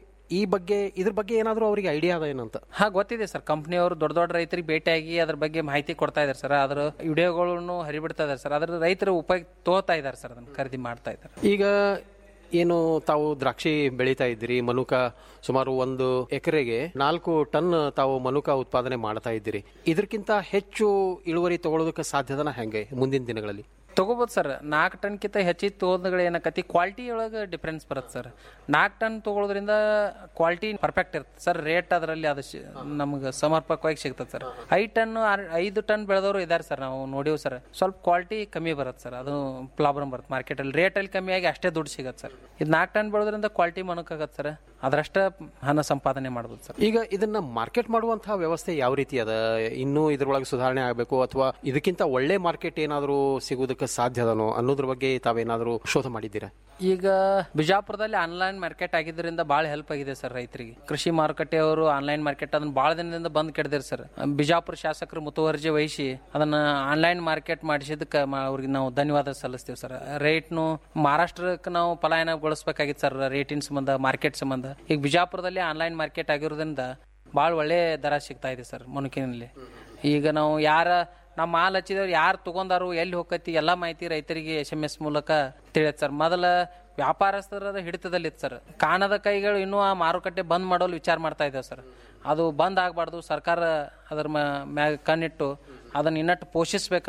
ಈ ಬಗ್ಗೆ ಇದ್ರ ಬಗ್ಗೆ ಏನಾದರೂ ಅವರಿಗೆ ಐಡಿಯಾ ಅದ ಏನಂತ ಹಾ ಗೊತ್ತಿದೆ ಸರ್ ಕಂಪ್ನಿಯವರು ದೊಡ್ಡ ದೊಡ್ಡ ರೈತರಿಗೆ ಭೇಟಿಯಾಗಿ ಅದ್ರ ಬಗ್ಗೆ ಮಾಹಿತಿ ಕೊಡ್ತಾ ಇದಾರೆ ಸರ್ ಅದ್ರ ವಿಡಿಯೋಗಳನ್ನು ಹರಿಬಿಡ್ತಾ ಇದಾರೆ ಸರ್ ಅದ್ರ ರೈತರು ಉಪಯೋಗ ತಗೋತಾ ಇದಾರೆ ಸರ್ ಅದನ್ನ ಖರೀದಿ ಮಾಡ್ತಾ ಇದ್ದಾರೆ ಈಗ ಏನು ತಾವು ದ್ರಾಕ್ಷಿ ಬೆಳೀತಾ ಇದ್ದೀರಿ ಮನುಕ ಸುಮಾರು ಒಂದು ಎಕರೆಗೆ ನಾಲ್ಕು ಟನ್ ತಾವು ಮನುಕ ಉತ್ಪಾದನೆ ಮಾಡ್ತಾ ಇದ್ದೀರಿ ಇದಕ್ಕಿಂತ ಹೆಚ್ಚು ಇಳುವರಿ ತಗೊಳ್ಳೋದಕ್ಕೆ ಸಾಧ್ಯದನ ಹೆಂಗೆ ಮುಂದಿನ ದಿನಗಳಲ್ಲಿ ತಗೋಬೋದು ಸರ್ ನಾಲ್ಕು ಟನ್ಕಿಂತ ಹೆಚ್ಚಿಗೆ ತಗೋದ್ಗಳು ಏನಕತಿ ಕ್ವಾಲಿಟಿ ಒಳಗೆ ಡಿಫ್ರೆನ್ಸ್ ಬರುತ್ತೆ ಸರ್ ನಾಲ್ಕು ಟನ್ ತಗೊಳ್ಳೋದ್ರಿಂದ ಕ್ವಾಲಿಟಿ ಪರ್ಫೆಕ್ಟ್ ಇರುತ್ತೆ ಸರ್ ರೇಟ್ ಅದರಲ್ಲಿ ಅದು ನಮ್ಗೆ ಸಮರ್ಪಕವಾಗಿ ಸಿಗ್ತದೆ ಸರ್ ಐದು ಟನ್ ಐದು ಟನ್ ಬೆಳೆದವರು ಇದ್ದಾರೆ ಸರ್ ನಾವು ನೋಡಿವ್ ಸರ್ ಸ್ವಲ್ಪ ಕ್ವಾಲಿಟಿ ಕಮ್ಮಿ ಬರುತ್ತೆ ಸರ್ ಅದು ಪ್ರಾಬ್ಲಮ್ ಬರುತ್ತೆ ಮಾರ್ಕೆಟಲ್ಲಿ ರೇಟಲ್ಲಿ ಕಮ್ಮಿ ಆಗಿ ಅಷ್ಟೇ ದುಡ್ಡು ಸಿಗತ್ತೆ ಸರ್ ಇದು ನಾಲ್ಕು ಟನ್ ಬೆಳೆದ್ರಿಂದ ಕ್ವಾಲಿಟಿ ಮನಕ್ಕಾಗತ್ತೆ ಸರ್ ಅದರಷ್ಟ ಹಣ ಸಂಪಾದನೆ ಮಾಡ್ಬೋದು ಸರ್ ಈಗ ಇದನ್ನ ಮಾರ್ಕೆಟ್ ಮಾಡುವಂತಹ ವ್ಯವಸ್ಥೆ ಯಾವ ರೀತಿ ಅದ ಇನ್ನೂ ಇದ್ರೊಳಗೆ ಸುಧಾರಣೆ ಆಗಬೇಕು ಅಥವಾ ಇದಕ್ಕಿಂತ ಒಳ್ಳೆ ಮಾರ್ಕೆಟ್ ಏನಾದರೂ ಸಿಗುವುದಕ್ಕೆ ಸಾಧ್ಯ ಅದನೋ ಅನ್ನೋದ್ರ ಬಗ್ಗೆ ತಾವೇನಾದರೂ ಶೋಧ ಮಾಡಿದ್ದೀರಾ ಈಗ ಬಿಜಾಪುರದಲ್ಲಿ ಆನ್ಲೈನ್ ಮಾರ್ಕೆಟ್ ಆಗಿದ್ದರಿಂದ ಭಾಳ ಹೆಲ್ಪ್ ಆಗಿದೆ ಸರ್ ರೈತರಿಗೆ ಕೃಷಿ ಮಾರುಕಟ್ಟೆಯವರು ಆನ್ಲೈನ್ ಮಾರ್ಕೆಟ್ ಅದನ್ನ ಭಾಳ ದಿನದಿಂದ ಬಂದ್ ಕೆಡದಿರ್ ಸರ್ ಬಿಜಾಪುರ ಶಾಸಕರು ಮುತುವರ್ಜಿ ವಹಿಸಿ ಅದನ್ನ ಆನ್ಲೈನ್ ಮಾರ್ಕೆಟ್ ಮಾಡಿಸಿದಕ್ಕೆ ಅವ್ರಿಗೆ ನಾವು ಧನ್ಯವಾದ ಸಲ್ಲಿಸ್ತೀವಿ ಸರ್ ರೇಟ್ನು ಮಹಾರಾಷ್ಟ್ರಕ್ಕೆ ನಾವು ಪಲಾಯನಗೊಳಿಸ್ಬೇಕಾಗಿತ್ತು ಸರ್ ರೇಟಿನ ಸಂಬಂಧ ಮಾರ್ಕೆಟ್ ಸಂಬಂಧ ಈಗ ಬಿಜಾಪುರದಲ್ಲಿ ಆನ್ಲೈನ್ ಮಾರ್ಕೆಟ್ ಆಗಿರೋದ್ರಿಂದ ಭಾಳ ಒಳ್ಳೆ ದರ ಸಿಗ್ತಾ ಇದೆ ಸರ್ ಮುನುಕಿನಲ್ಲಿ ಈಗ ನಾವು ಯಾರ ನಮ್ಮ ಮಾಲ್ ಹಚ್ಚಿದವ್ರು ಯಾರು ತಗೊಂಡಾರು ಎಲ್ಲಿ ಹೋಗತಿ ಎಲ್ಲ ಮಾಹಿತಿ ರೈತರಿಗೆ ಎಸ್ ಎಮ್ ಎಸ್ ಮೂಲಕ ತಿಳಿಯತ್ ಸರ್ ಮೊದಲ ವ್ಯಾಪಾರಸ್ಥರ ಹಿಡಿತದಲ್ಲಿತ್ತು ಸರ್ ಕಾಣದ ಕೈಗಳು ಇನ್ನೂ ಆ ಮಾರುಕಟ್ಟೆ ಬಂದ್ ಮಾಡೋಲು ವಿಚಾರ ಮಾಡ್ತಾ ಇದ್ದೇವೆ ಸರ್ ಅದು ಬಂದ್ ಆಗಬಾರ್ದು ಸರ್ಕಾರ ಅದರ ಮ್ಯಾಗ ಕಣ್ಣಿಟ್ಟು ಅದನ್ನ ಇನ್ನಟ್ಟು ಪೋಷಿಸ್ಬೇಕು